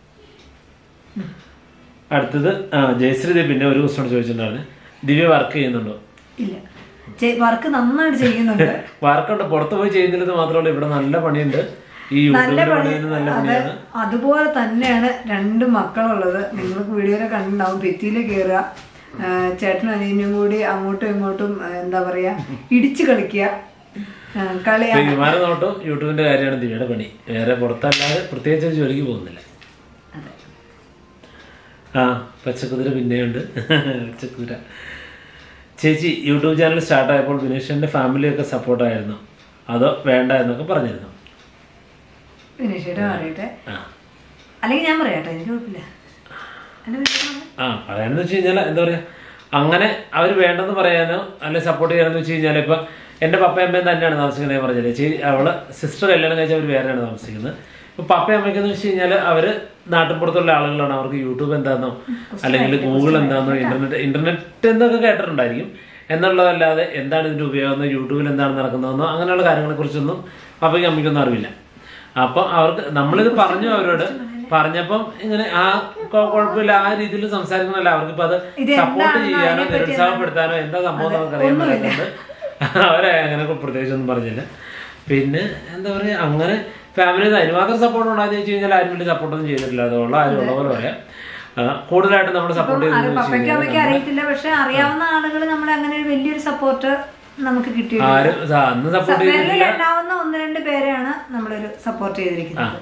അടുത്തത് ആ ജയശ്രീ പിന്നെ ഒരു ക്വസ്റ്റോട് ചോദിച്ചിട്ടുണ്ടായിരുന്നു ദിവ്യ വർക്ക് ചെയ്യുന്നുണ്ടോ ഇല്ല വർക്ക് നന്നായിട്ട് ചെയ്യുന്നുണ്ട് വർക്കുണ്ട് പുറത്ത് പോയി ചെയ്യുന്നില്ലെന്ന് മാത്രമല്ല ഇവിടെ നല്ല പണിയുണ്ട് ഈ നല്ല യൂട്യൂബിൽ പണി പണിയുന്നത് നല്ല അത് പണിയാണ് അതുപോലെ തന്നെയാണ് രണ്ട് മക്കളുള്ളത് നിങ്ങൾക്ക് വീഡിയോയിൽ കണ്ടിട്ടുണ്ടാവും ഭിത്തിയിൽ കയറുക ആ, ചേട്ടനും അനിയനും കൂടി അങ്ങോട്ടും ഇങ്ങോട്ടും ആ, എന്താ പറയാ ഇടിച്ചു കളിക്കുക ആ, കളി ഇപ്പൊ വിമാനം നോട്ടും യൂട്യൂബിന്റെ കാര്യമാണ് ദിവ്യയുടെ പണി വേറെ പുറത്തല്ലാതെ പ്രത്യേകിച്ച് ഒരു ജോലിക്ക് പോകുന്നില്ല അതെ ആ പച്ചക്കുതിര പിന്നെയുണ്ട് പച്ചക്കുതിര ചേച്ചി യൂട്യൂബ് ചാനൽ സ്റ്റാർട്ട് ആയപ്പോൾ ബിനേഷിന്റെ ഫാമിലിയൊക്കെ സപ്പോർട്ടായിരുന്നു അതോ വേണ്ട എന്നൊക്കെ പറഞ്ഞിരുന്നു വിനീഷേട്ടൻ പറയട്ടെ ആ അല്ലെങ്കിൽ ഞാൻ പറയാട്ടെ എനിക്ക് കുഴപ്പമില്ല എന്റെ വീട്ടിൽ വന്ന് ആ പറയാനെന്ന് വെച്ച് കഴിഞ്ഞാൽ എന്താ പറയാ അങ്ങനെ അവർ വേണ്ടെന്ന് പറയാനോ അല്ലെ സപ്പോർട്ട് ചെയ്യാനെന്ന് വെച്ച് കഴിഞ്ഞാൽ ഇപ്പൊ എന്റെ പപ്പയും അമ്മയും തന്നെയാണ് താമസിക്കുന്നത് ഞാൻ പറഞ്ഞില്ലേ ചേച്ചി അവള് സിസ്റ്റർ കല്യാണം കഴിച്ച അവർ വേറെയാണ് താമസിക്കുന്നത് ഇപ്പൊ പപ്പയും അമ്മയ്ക്കെന്ന് വെച്ച് കഴിഞ്ഞാൽ അവര് നാട്ടിൻപുറത്തുള്ള ആളുകളാണ് അവർക്ക് യൂട്യൂബ് എന്താണെന്നോ അല്ലെങ്കിൽ ഗൂഗിൾ എന്താണെന്നോ ഇന്റർനെറ്റ് ഇന്റർനെറ്റ് എന്നൊക്കെ കേട്ടിട്ടുണ്ടായിരിക്കും എന്നുള്ളതല്ലാതെ എന്താണ് ഇതിന്റെ ഉപയോഗം എന്നോ, യൂട്യൂബിൽ എന്താണ് നടക്കുന്നതെന്നോ അങ്ങനെയുള്ള കാര്യങ്ങളെ കുറിച്ചൊന്നും പപ്പയ്ക്കും അമ്മയ്ക്കൊന്നും അറിവില്ല അപ്പൊ അവർക്ക് നമ്മളിത് പറഞ്ഞു അവരോട് പറഞ്ഞപ്പം ഇങ്ങനെ ആ കൊ- കുഴപ്പമില്ല ആ രീതിയിൽ സംസാരിക്കണമല്ല അവർക്കിപ്പോ അത് ഇത് സപ്പോർട്ട് എന്താണെന്നോ ചെയ്യാനോ അതിനെപ്പറ്റി നിരുത്സാഹപ്പെടുത്താനോ എന്താ സംഭവം നമുക്ക് അറിയാൻ പറ്റുന്നുണ്ട് അവരെ അങ്ങനെ പ്രത്യേകിച്ച് ഒന്നും പറഞ്ഞില്ല പിന്നെ എന്താ പറയാ അങ്ങനെ ഫാമിലി അതിനുമാത്രം സപ്പോർട്ട് ഉണ്ടായെന്ന് വെച്ച് കഴിഞ്ഞാൽ ആരും വലിയ സപ്പോർട്ടൊന്നും ചെയ്തിട്ടില്ല അതുള്ള ആരും ഉള്ള പോലെ പറയാം ആ, കൂടുതലായിട്ട് നമ്മൾ സപ്പോർട്ട് അത് ചെയ്തെന്ന് വെച്ച് പപ്പയ്ക്കും കഴിഞ്ഞാൽ അമ്മയ്ക്കും അറിയത്തില്ല പക്ഷെ അറിയാവുന്ന ആളുകൾ നമ്മളെ അങ്ങനെ ഒരു വലിയൊരു സപ്പോർട്ട് നമുക്ക് കിട്ടിയിട്ടുണ്ട് ആരും സ- അന്ന് സപ്പോർട്ട് ചെയ്തിട്ടില്ല വിരലിൽ എണ്ണാവുന്ന ഒന്ന് രണ്ട് പേരെയാണ് നമ്മളൊരു സപ്പോർട്ട് ചെയ്തിരിക്കുന്നത്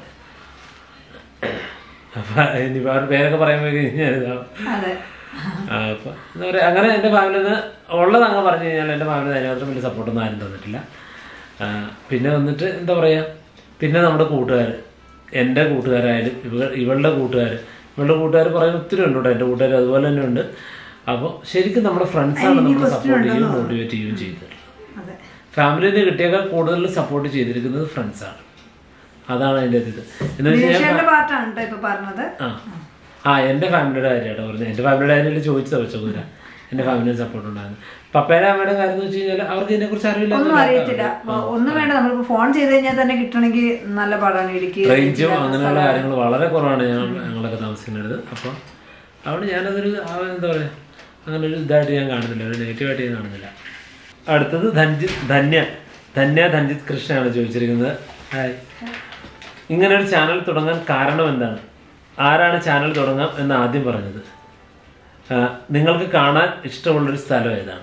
അപ്പൊ ഇനിയിപ്പോ അവരുടെ പേരൊക്കെ പറയാൻ പോയി കഴിഞ്ഞാൽ ഇതാവും. അതെ ആ, അപ്പൊ എന്താ പറയാ അങ്ങനെ എന്റെ ഫാമിലിയിൽ നിന്ന് ഉള്ളത് അങ്ങ് പറഞ്ഞു കഴിഞ്ഞാൽ എന്റെ ഫാമിലി അതിനകത്ത് വലിയ സപ്പോർട്ടൊന്നും ആരും തന്നിട്ടില്ല ആ, പിന്നെ വന്നിട്ട് എന്താ പറയുക പിന്നെ നമ്മുടെ കൂട്ടുകാർ എൻ്റെ കൂട്ടുകാരായാലും ഇവ ഇവളുടെ കൂട്ടുകാർ ഇവളുടെ കൂട്ടുകാർ പറയുന്ന ഒത്തിരി ഉണ്ട് കേട്ടോ എൻ്റെ കൂട്ടുകാർ അതുപോലെ തന്നെ ഉണ്ട് അപ്പോൾ ശരിക്കും നമ്മുടെ ഫ്രണ്ട്സാണ് നമ്മളെ സപ്പോർട്ട് ചെയ്യുകയും മോട്ടിവേറ്റ് ചെയ്യുകയും ചെയ്തിട്ടുള്ളത് അതെ ഫാമിലിനെ കിട്ടിയേക്കാൾ കൂടുതൽ സപ്പോർട്ട് ചെയ്തിരിക്കുന്നത് ഫ്രണ്ട്സാണ് അതാണ് അതിൻ്റെ ഇത് എന്ന് വെച്ച് കഴിഞ്ഞാൽ ദിനേശേട്ടന്റെ പാർട്ടാണ് കേട്ടോ ഇപ്പൊ പറഞ്ഞത് ആ ആ എൻ്റെ ഫാമിലിയുടെ കാര്യമായിട്ട് പറഞ്ഞത് എൻ്റെ ഫാമിലിയുടെ കാര്യം ചോദിച്ചത് വെച്ചോക്കൂല എൻ്റെ ഫാമിലിയെ സപ്പോർട്ട് ഉണ്ടായിരുന്നു പപ്പയുടെ അമ്മയുടെ കാര്യം എന്ന് വെച്ച് കഴിഞ്ഞാൽ അവർക്ക് ഇതിനെക്കുറിച്ച് അറിയില്ല ഒന്നും അറിയത്തില്ല ഒന്നും വേണ്ട നമ്മളിപ്പോ ഫോൺ ചെയ്ത് കഴിഞ്ഞാൽ തന്നെ കിട്ടണമെങ്കിൽ നല്ല പാടാണ് ഇടുക്കി റേഞ്ചും അങ്ങനെയുള്ള കാര്യങ്ങൾ വളരെ കുറവാണ് ഞാൻ ഞങ്ങളൊക്കെ താമസിക്കുന്നത് അപ്പോൾ അവിടെ ഞാനതൊരു ആ, എന്താ പറയുക അങ്ങനെ ഒരു ഇതായിട്ട് ഞാൻ കാണുന്നില്ല ഒരു നെഗറ്റീവായിട്ട് ഞാൻ കാണുന്നില്ല അടുത്തത് ധൻജിത് ധന്യ ധന്യ ധൻജിത് കൃഷ്ണയാണ് ചോദിച്ചിരിക്കുന്നത് ഹായ് ഇങ്ങനെ ഒരു ചാനൽ തുടങ്ങാൻ കാരണം എന്താണ് ആരാണ് ചാനൽ തുടങ്ങാം എന്ന് ആദ്യം പറഞ്ഞത് ആ, നിങ്ങൾക്ക് കാണാൻ ഇഷ്ടമുള്ളൊരു സ്ഥലം ഏതാണ്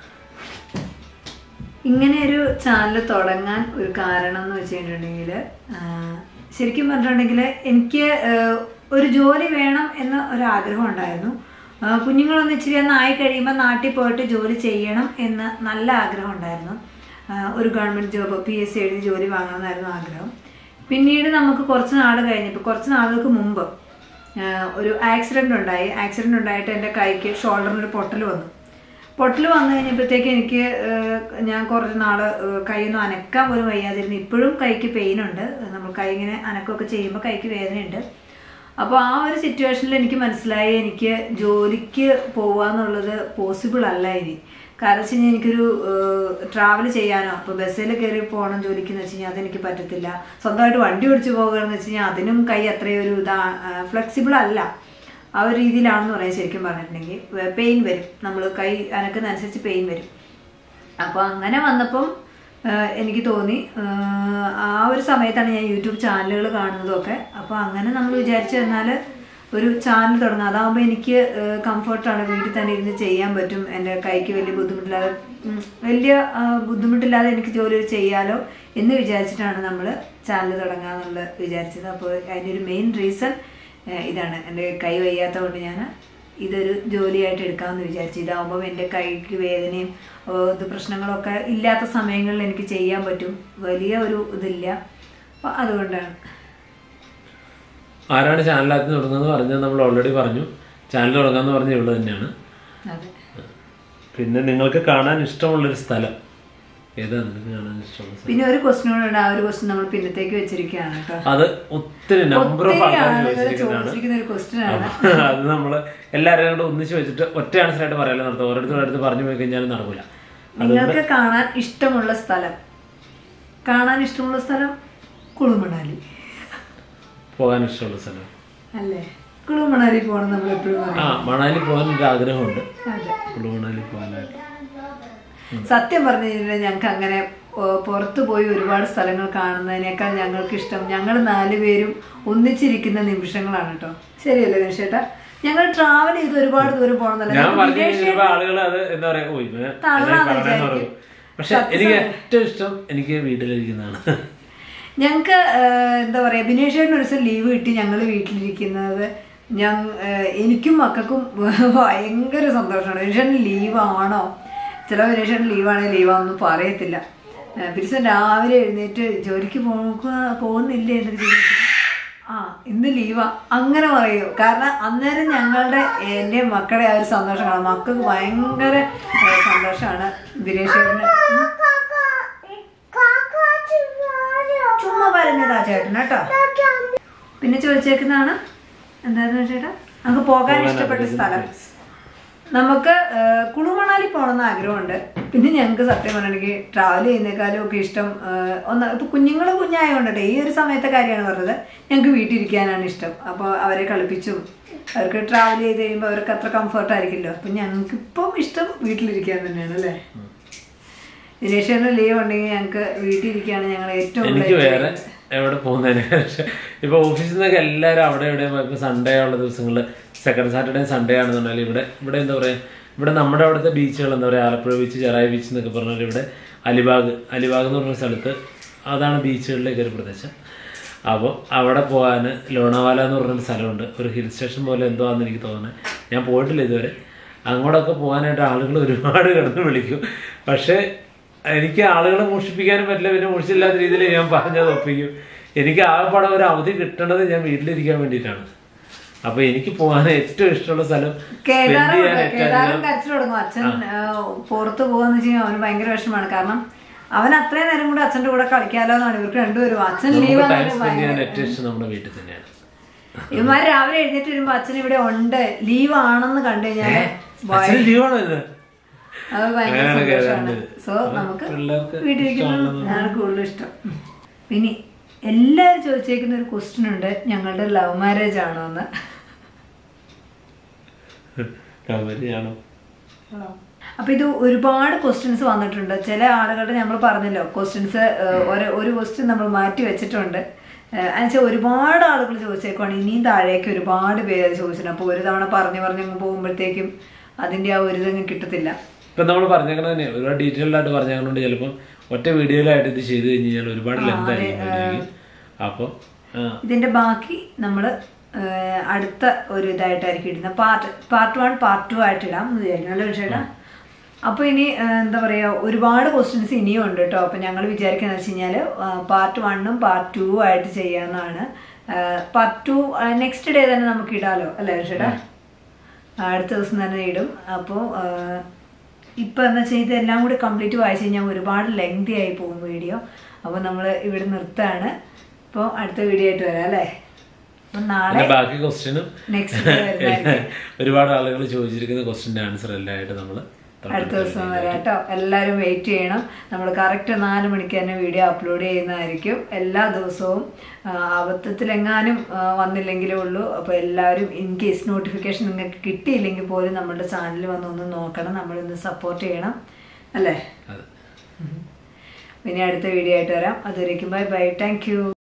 ഇങ്ങനെ ഒരു ചാനൽ തുടങ്ങാൻ ഒരു കാരണം എന്ന് വെച്ചിട്ടുണ്ടെങ്കിൽ ശരിക്കും പറഞ്ഞിട്ടുണ്ടെങ്കിൽ എനിക്ക് ആ, ഒരു ജോലി വേണം എന്ന ഒരു ആഗ്രഹം ഉണ്ടായിരുന്നു ആ, കുഞ്ഞുങ്ങളൊന്ന് ഇച്ചിരി ഒന്ന് ആയി കഴിയുമ്പോൾ നാട്ടിൽ പോയിട്ട് ജോലി ചെയ്യണം എന്ന് നല്ല ആഗ്രഹം ഉണ്ടായിരുന്നു ആ, ഒരു government job P S C എഴുതി ജോലി വാങ്ങണമെന്നായിരുന്നു ആഗ്രഹം പിന്നീട് നമുക്ക് കുറച്ച് നാൾ കഴിഞ്ഞപ്പോൾ കുറച്ച് നാളുകൾക്ക് മുമ്പ് ആ, ഒരു ആക്സിഡൻ്റ് ഉണ്ടായി ആക്സിഡൻ്റ് ഉണ്ടായിട്ട് എൻ്റെ കൈക്ക് ഷോൾഡറിന് ഒരു പൊട്ടൽ വന്നു പൊട്ടൽ വന്നു കഴിഞ്ഞപ്പോഴത്തേക്ക് എനിക്ക് ഏഹ്, ഞാൻ കുറച്ച് നാള് ഏഹ്, കൈയൊന്നും അനക്കാൻ പോലും വയ്യാതിരുന്നു ഇപ്പോഴും കൈക്ക് പെയിൻ ഉണ്ട് നമ്മൾ കൈ ഇങ്ങനെ അനക്കമൊക്കെ ചെയ്യുമ്പോൾ കൈക്ക് വേദനയുണ്ട് അപ്പോൾ ആ ഒരു സിറ്റുവേഷനിൽ എനിക്ക് മനസ്സിലായി എനിക്ക് ജോലിക്ക് പോവുക എന്നുള്ളത് പോസിബിൾ അല്ല ഇനി കാരണം വെച്ച് കഴിഞ്ഞാൽ എനിക്കൊരു ട്രാവൽ ചെയ്യാനോ ഇപ്പോൾ ബസ്സിൽ കയറി പോകണം ജോലിക്ക് എന്ന് വെച്ച് കഴിഞ്ഞാൽ അതെനിക്ക് പറ്റത്തില്ല സ്വന്തമായിട്ട് വണ്ടി ഓടിച്ച് പോകുകയെന്ന് വെച്ച് കഴിഞ്ഞാൽ അതിനും കൈ അത്രയും ഒരു ഇതാ ഫ്ലെക്സിബിൾ അല്ല ആ ഒരു രീതിയിലാണെന്ന് പറയാം ശരിക്കും പറഞ്ഞിട്ടുണ്ടെങ്കിൽ പെയിൻ വരും നമ്മൾ കൈ അനക്കുന്നതനുസരിച്ച് പെയിൻ വരും അപ്പോൾ അങ്ങനെ വന്നപ്പം ആ, എനിക്ക് തോന്നി ആ, ആ ഒരു സമയത്താണ് ഞാൻ യൂട്യൂബ് ചാനലുകൾ കാണുന്നതൊക്കെ അപ്പോൾ അങ്ങനെ നമ്മൾ വിചാരിച്ചു എന്നാൽ ഒരു ചാനൽ തുടങ്ങാം അതാകുമ്പോൾ എനിക്ക് കംഫർട്ടാണ് വീട്ടിൽ തന്നെ ഇരുന്ന് ചെയ്യാൻ പറ്റും എൻ്റെ കൈക്ക് വലിയ ബുദ്ധിമുട്ടില്ലാതെ ഉം, വലിയ ആ, ബുദ്ധിമുട്ടില്ലാതെ എനിക്ക് ജോലി ചെയ്യാലോ എന്ന് വിചാരിച്ചിട്ടാണ് നമ്മൾ ചാനൽ തുടങ്ങാമെന്നുള്ള വിചാരിച്ചത് അപ്പോൾ അതിൻ്റെ ഒരു മെയിൻ റീസൺ ഇതാണ് എൻ്റെ കൈ വയ്യാത്തത് കൊണ്ട് ഞാൻ ഇതൊരു ജോലിയായിട്ട് എടുക്കാമെന്ന് വിചാരിച്ചു ഇതാവുമ്പോൾ എൻ്റെ കൈക്ക് വേദനയും ഏഹ് ഇത് പ്രശ്നങ്ങളൊക്കെ ഇല്ലാത്ത സമയങ്ങളിൽ എനിക്ക് ചെയ്യാൻ പറ്റും വലിയ ഒരു ഇതില്ല അപ്പോൾ അതുകൊണ്ടാണ് ആരാണ് ചാനൽ ആദ്യം തുടങ്ങുന്നത് പറഞ്ഞത് നമ്മൾ ഓൾറെഡി പറഞ്ഞു ചാനൽ തുടങ്ങാന്ന് പറഞ്ഞ ഇവിടെ തന്നെയാണ് അതെ പിന്നെ നിങ്ങൾക്ക് കാണാൻ ഇഷ്ടമുള്ളൊരു സ്ഥലം ഏതാ നിങ്ങൾക്ക് കാണാൻ ഇഷ്ടമുള്ള സ്ഥലം പിന്നെ ഒരു ക്വസ്റ്റ്യൻ കൂടെ ഉണ്ട് ആ ഒരു ക്വസ്റ്റ്യൻ നമ്മൾ പിന്നത്തേക്ക് വെച്ചിരിക്കുകയാണ് കേട്ടോ അത് ഒത്തിരി നമ്പർ ഓഫ് ഒത്തിരി ആൾക്കാർ ആളുകൾ ചോദിച്ചിരിക്കുന്നതാണ് ചോദിച്ചിരിക്കുന്ന ഒരു ക്വസ്റ്റ്യൻ ആണ് അത് നമ്മൾ എല്ലാവരും കൂടെ ഒന്നിച്ച് വെച്ചിട്ട് ഒറ്റ ആൻസറായിട്ട് പറയാലോ നടത്തും ഓരോരുത്തരുടെ അടുത്ത് പറഞ്ഞു പോയി കഴിഞ്ഞാൽ നടക്കില്ല നിങ്ങൾക്ക് കാണാൻ ഇഷ്ടമുള്ള സ്ഥലം കാണാൻ ഇഷ്ടമുള്ള സ്ഥലം കുളുമണാലി പോകാൻ ഇഷ്ടമുള്ള സ്ഥലം അല്ലേ കുളുമണാലി പോകണം നമ്മൾ എപ്പോഴും പറയും ആ മണാലി പോകാൻ ഒരു ആഗ്രഹമുണ്ട് അതെ കുളു മണാലി പോകാനായിട്ട് സത്യം പറഞ്ഞു കഴിഞ്ഞാൽ ഞങ്ങൾക്ക് അങ്ങനെ ഓ, പുറത്തു പോയി ഒരുപാട് സ്ഥലങ്ങൾ കാണുന്നതിനേക്കാൾ ഞങ്ങൾക്ക് ഇഷ്ടം ഞങ്ങൾ നാലുപേരും ഒന്നിച്ചിരിക്കുന്ന നിമിഷങ്ങളാണ് കേട്ടോ ശരിയല്ലേ ദിനേശേട്ടാ ഞങ്ങൾ ട്രാവൽ ചെയ്ത് ഒരുപാട് ദൂരം പോകണമെന്നല്ല ഞാൻ ഞങ്ങൾക്ക് പറഞ്ഞു വിദേശ- കഴിഞ്ഞപ്പോൾ ആളുകൾ അത് എന്താ പറയാ ഓ ഇവന് തള്ളാന്ന് പറയണെന്ന് പറയും പക്ഷെ എനിക്ക് ഏറ്റവും ഇഷ്ടം എനിക്ക് വീട്ടിലിരിക്കുന്നതാണ് ഞങ്ങൾക്ക് എന്താ പറയാ ബിനേഷേട്ടന് ഒരു ദിവസം ലീവ് കിട്ടി ഞങ്ങൾ വീട്ടിലിരിക്കുന്നത് ഞാൻ എനിക്കും മക്കൾക്കും ഭയങ്കര സന്തോഷമാണ് ബിനേഷേട്ടൻ ലീവാണോ ചില ബിനേഷേട്ടൻ ലീവാണെങ്കിൽ ലീവാണെന്ന് പറയത്തില്ല പിരിസം രാവിലെ എഴുന്നേറ്റ് ജോലിക്ക് പോകുക പോകുന്നില്ലേ എന്നൊക്കെ ചോദിച്ചു ആ ഇന്ന് ലീവാ അങ്ങനെ പറയൂ കാരണം അന്നേരം ഞങ്ങളുടെ എൻ്റെ മക്കളുടെ ആ ഒരു സന്തോഷം കാണാം മക്കൾക്ക് ഭയങ്കര ഏ, സന്തോഷമാണ് ബിനേഷേട്ടന് ചുമ്മാ പറഞ്ഞതാ ചേട്ടൻ കേട്ടോ പിന്നെ ചോദിച്ചേക്കുന്നതാണ് എന്തായിരുന്നു ചേട്ടാ നമുക്ക് പോകാൻ ഇഷ്ടപ്പെട്ട സ്ഥലം നമുക്ക് ആ, കുളുമണാലി പോകണമെന്ന് ആഗ്രഹമുണ്ട് പിന്നെ ഞങ്ങൾക്ക് സത്യം പറഞ്ഞിട്ടുണ്ടെങ്കിൽ ട്രാവൽ ചെയ്യുന്നേക്കാളും ഒക്കെ ഇഷ്ടം ആ, ഒന്ന് ഇപ്പൊ കുഞ്ഞുങ്ങൾ കുഞ്ഞായതുകൊണ്ടേ ഈ ഒരു സമയത്തെ കാര്യമാണ് പറഞ്ഞത് ഞങ്ങൾക്ക് വീട്ടിലിരിക്കാനാണ് ഇഷ്ടം അപ്പോൾ അവരെ കളിപ്പിച്ചും അവർക്ക് ട്രാവൽ ചെയ്ത് കഴിയുമ്പോൾ അവർക്ക് അത്ര കംഫർട്ട് ആയിരിക്കില്ലോ അപ്പം ഞങ്ങൾക്ക് ഇപ്പം ഇഷ്ടം വീട്ടിലിരിക്കാൻ തന്നെയാണ് അല്ലേ ദിനേശേറിന് ലീവ് ഉണ്ടെങ്കിൽ ഞങ്ങൾക്ക് വീട്ടിലിരിക്കുകയാണ് ഞങ്ങൾ ഏറ്റവും എനിക്ക് വേറെ എവിടെ പോകുന്നതിന് ഇപ്പൊ ഓഫീസിൽ നിന്നൊക്കെ എല്ലാവരും അവിടെ ഇവിടെ ഇപ്പൊ സൺഡേ ഉള്ള ദിവസങ്ങളിൽ സെക്കൻഡ് സാറ്റർഡേ സൺഡേ ആണെന്നുണ്ടെങ്കിൽ ഇവിടെ ഇവിടെ എന്താ പറയാ ഇവിടെ നമ്മുടെ അവിടുത്തെ ബീച്ചുകൾ എന്താ പറയാ ആലപ്പുഴ ബീച്ച് ചെറായി ബീച്ച് എന്നൊക്കെ പറഞ്ഞാൽ ഇവിടെ അലിബാഗ് അലിബാഗ് എന്ന് പറഞ്ഞ സ്ഥലത്ത് അതാണ് ബീച്ചുകളിലേക്ക് ഒരു പ്രദേശം അപ്പോൾ അവിടെ പോകാൻ ലോണാവാല എന്ന് പറഞ്ഞൊരു സ്ഥലമുണ്ട് ഒരു ഹിൽ സ്റ്റേഷൻ പോലെ എന്തോ ആണെന്ന് എനിക്ക് തോന്നുന്നത് ഞാൻ പോയിട്ടില്ല ഇതുവരെ അങ്ങോട്ടൊക്കെ പോകാനായിട്ട് ആളുകൾ ഒരുപാട് കിടന്ന് വിളിക്കും പക്ഷേ എനിക്ക് ആളുകളെ മോഷിപ്പിക്കാനും പറ്റില്ല പിന്നെ മോഷിച്ചില്ലാത്ത രീതിയിൽ ഞാൻ പറഞ്ഞത് ഒപ്പിക്കും എനിക്ക് ആകെപ്പാടെ ഒരു അവധി കിട്ടണത് ഞാൻ വീട്ടിലിരിക്കാൻ വേണ്ടിയിട്ടാണ് അപ്പൊ എനിക്ക് പോകാൻ ഏറ്റവും ഇഷ്ടമുള്ള സ്ഥലം സ്പെൻഡ് കേദാറും ചെയ്യാൻ ഏറ്റവും കേദാറും കരച്ചിൽ തുടങ്ങും അച്ഛൻ ആ, പുറത്ത് പോകാന്ന് വെച്ച് കഴിഞ്ഞാൽ അവന് ഭയങ്കര വിഷമമാണ് കാരണം അവൻ അത്രയും നേരം കൂടെ അച്ഛന്റെ കൂടെ കളിക്കാലോ എന്നാണ് ഇവർക്ക് രണ്ടുപേരും അച്ഛൻ ലീവ് നമുക്ക് ടൈം സ്പെൻഡ് ചെയ്യാൻ ഏറ്റവും ഇഷ്ടം നമ്മുടെ വീട്ടിൽ തന്നെയാണ് ഇവന്മാർ രാവിലെ എഴുന്നേറ്റ് വരുമ്പോ അച്ഛൻ ഇവിടെ ഉണ്ട് ലീവ് ആണെന്ന് കണ്ടു കഴിഞ്ഞാല് അച്ഛന് ലീവാണ് ഇന്ന് അത് ഭയങ്കര അങ്ങനെയാണ് സന്തോഷമാണ് കേദാറിന്റെ. സോ നമുക്ക് പിള്ളേർക്ക് വീട്ടിലിരിക്കുന്നത് ആണ് കൂടുതൽ ഇഷ്ടം പിന്നെ എല്ലാവരും ചോദിച്ചേക്കുന്ന ഒരു ക്വസ്റ്റ്യൻ ഉണ്ട് ഞങ്ങളുടെ ലവ് മാരേജ് ആണോ എന്ന് കവരിയാണോ അപ്പൊ ഇത് ഒരുപാട് ക്വസ്റ്റ്യൻസ് വന്നിട്ടുണ്ട് ചില ആളുകളുടെ നമ്മൾ പറഞ്ഞല്ലോ ക്വസ്റ്റ്യൻസ് ഒരു ഒരു ക്വസ്റ്റ്യൻ നമ്മൾ മാറ്റി വെച്ചിട്ടുണ്ട് എന്നുവെച്ചാൽ ഒരുപാട് ആളുകൾ ചോദിച്ചേക്കുവാണ് ഇനിയും താഴേക്ക് ഒരുപാട് പേര് ചോദിച്ചിട്ടുണ്ട് അപ്പോൾ ഒരു തവണ പറഞ്ഞു പറഞ്ഞു അങ്ങ് പോകുമ്പോഴത്തേക്കും അതിന്റെ ആ ഒരു ഇതങ്ങ് കിട്ടത്തില്ല ഇപ്പൊ നമ്മൾ പറഞ്ഞേക്കണ തന്നെ ഒരുപാട് ഡീറ്റെയിൽഡ് ആയിട്ട് പറഞ്ഞേക്കണോണ്ട് ചിലപ്പം ഒറ്റ വീഡിയോയിലായിട്ട് ഇത് ചെയ്ത് കഴിഞ്ഞ് കഴിഞ്ഞാൽ ഒരുപാട് ലെന്ത് ആയിരിക്കും അപ്പോൾ ഇതിന്റെ ബാക്കി നമ്മൾ അടുത്ത ഒരു ഇതായിട്ടായിരിക്കും ഇടുന്നത് part part one part two ആയിട്ട് ഇടാം എന്ന് വിചാരിക്കും നല്ല വിഷയം അപ്പോൾ ഇനി ആ, എന്താ പറയുക ഒരുപാട് ക്വസ്റ്റ്യൻസ് ഇനിയും ഉണ്ട് കേട്ടോ അപ്പോൾ ഞങ്ങൾ വിചാരിക്കുന്നത് വെച്ച് കഴിഞ്ഞാൽ പാർട്ട് വണ്ണും പാർട്ട് ടു ആയിട്ട് ചെയ്യാമെന്നാണ് പാർട്ട് ടു നെക്സ്റ്റ് ഡേ തന്നെ നമുക്ക് ഇടാലോ അല്ലേ ചേട്ടാ അടുത്ത ദിവസം തന്നെ ഇടും അപ്പോൾ ഇപ്പം എന്താ വെച്ചാൽ ഇതെല്ലാം കൂടി കംപ്ലീറ്റ് വായിച്ചു കഴിഞ്ഞാൽ ഒരുപാട് ലെങ്തി ആയി പോകും വീഡിയോ അപ്പോൾ നമ്മൾ ഇവിടെ നിർത്താണ് അപ്പോൾ അടുത്ത വീഡിയോ ആയിട്ട് വരാം അല്ലേ അപ്പം നാളെ പിന്നെ ബാക്കി ക്വസ്റ്റ്യനും നെക്സ്റ്റ് ഡേ വരുന്നതായിരിക്കും ഒരുപാട് ആളുകൾ ചോദിച്ചിരിക്കുന്ന ക്വസ്റ്റിന്റെ ആൻസർ എല്ലാം ആയിട്ട് നമ്മൾ അടുത്ത ദിവസം വരാം കേട്ടോ എല്ലാവരും വെയിറ്റ് ചെയ്യണം നമ്മൾ കറക്റ്റ് നാല് മണിക്ക് തന്നെ വീഡിയോ അപ്ലോഡ് ചെയ്യുന്നതായിരിക്കും എല്ലാ ദിവസവും ആ, അബദ്ധത്തിലെങ്ങാനും ആ, വന്നില്ലെങ്കിലേ ഉള്ളൂ അപ്പോൾ എല്ലാവരും ഇൻ കേസ് നോട്ടിഫിക്കേഷൻ നിങ്ങൾക്ക് കിട്ടിയില്ലെങ്കിൽ പോലും നമ്മുടെ ചാനൽ വന്ന് ഒന്ന് നോക്കണം നമ്മളൊന്ന് സപ്പോർട്ട് ചെയ്യണം അല്ലേ അതെ പിന്നെ അടുത്ത വീഡിയോ ആയിട്ട് വരാം അതുവരേക്കും ബൈ ബൈ താങ്ക് യു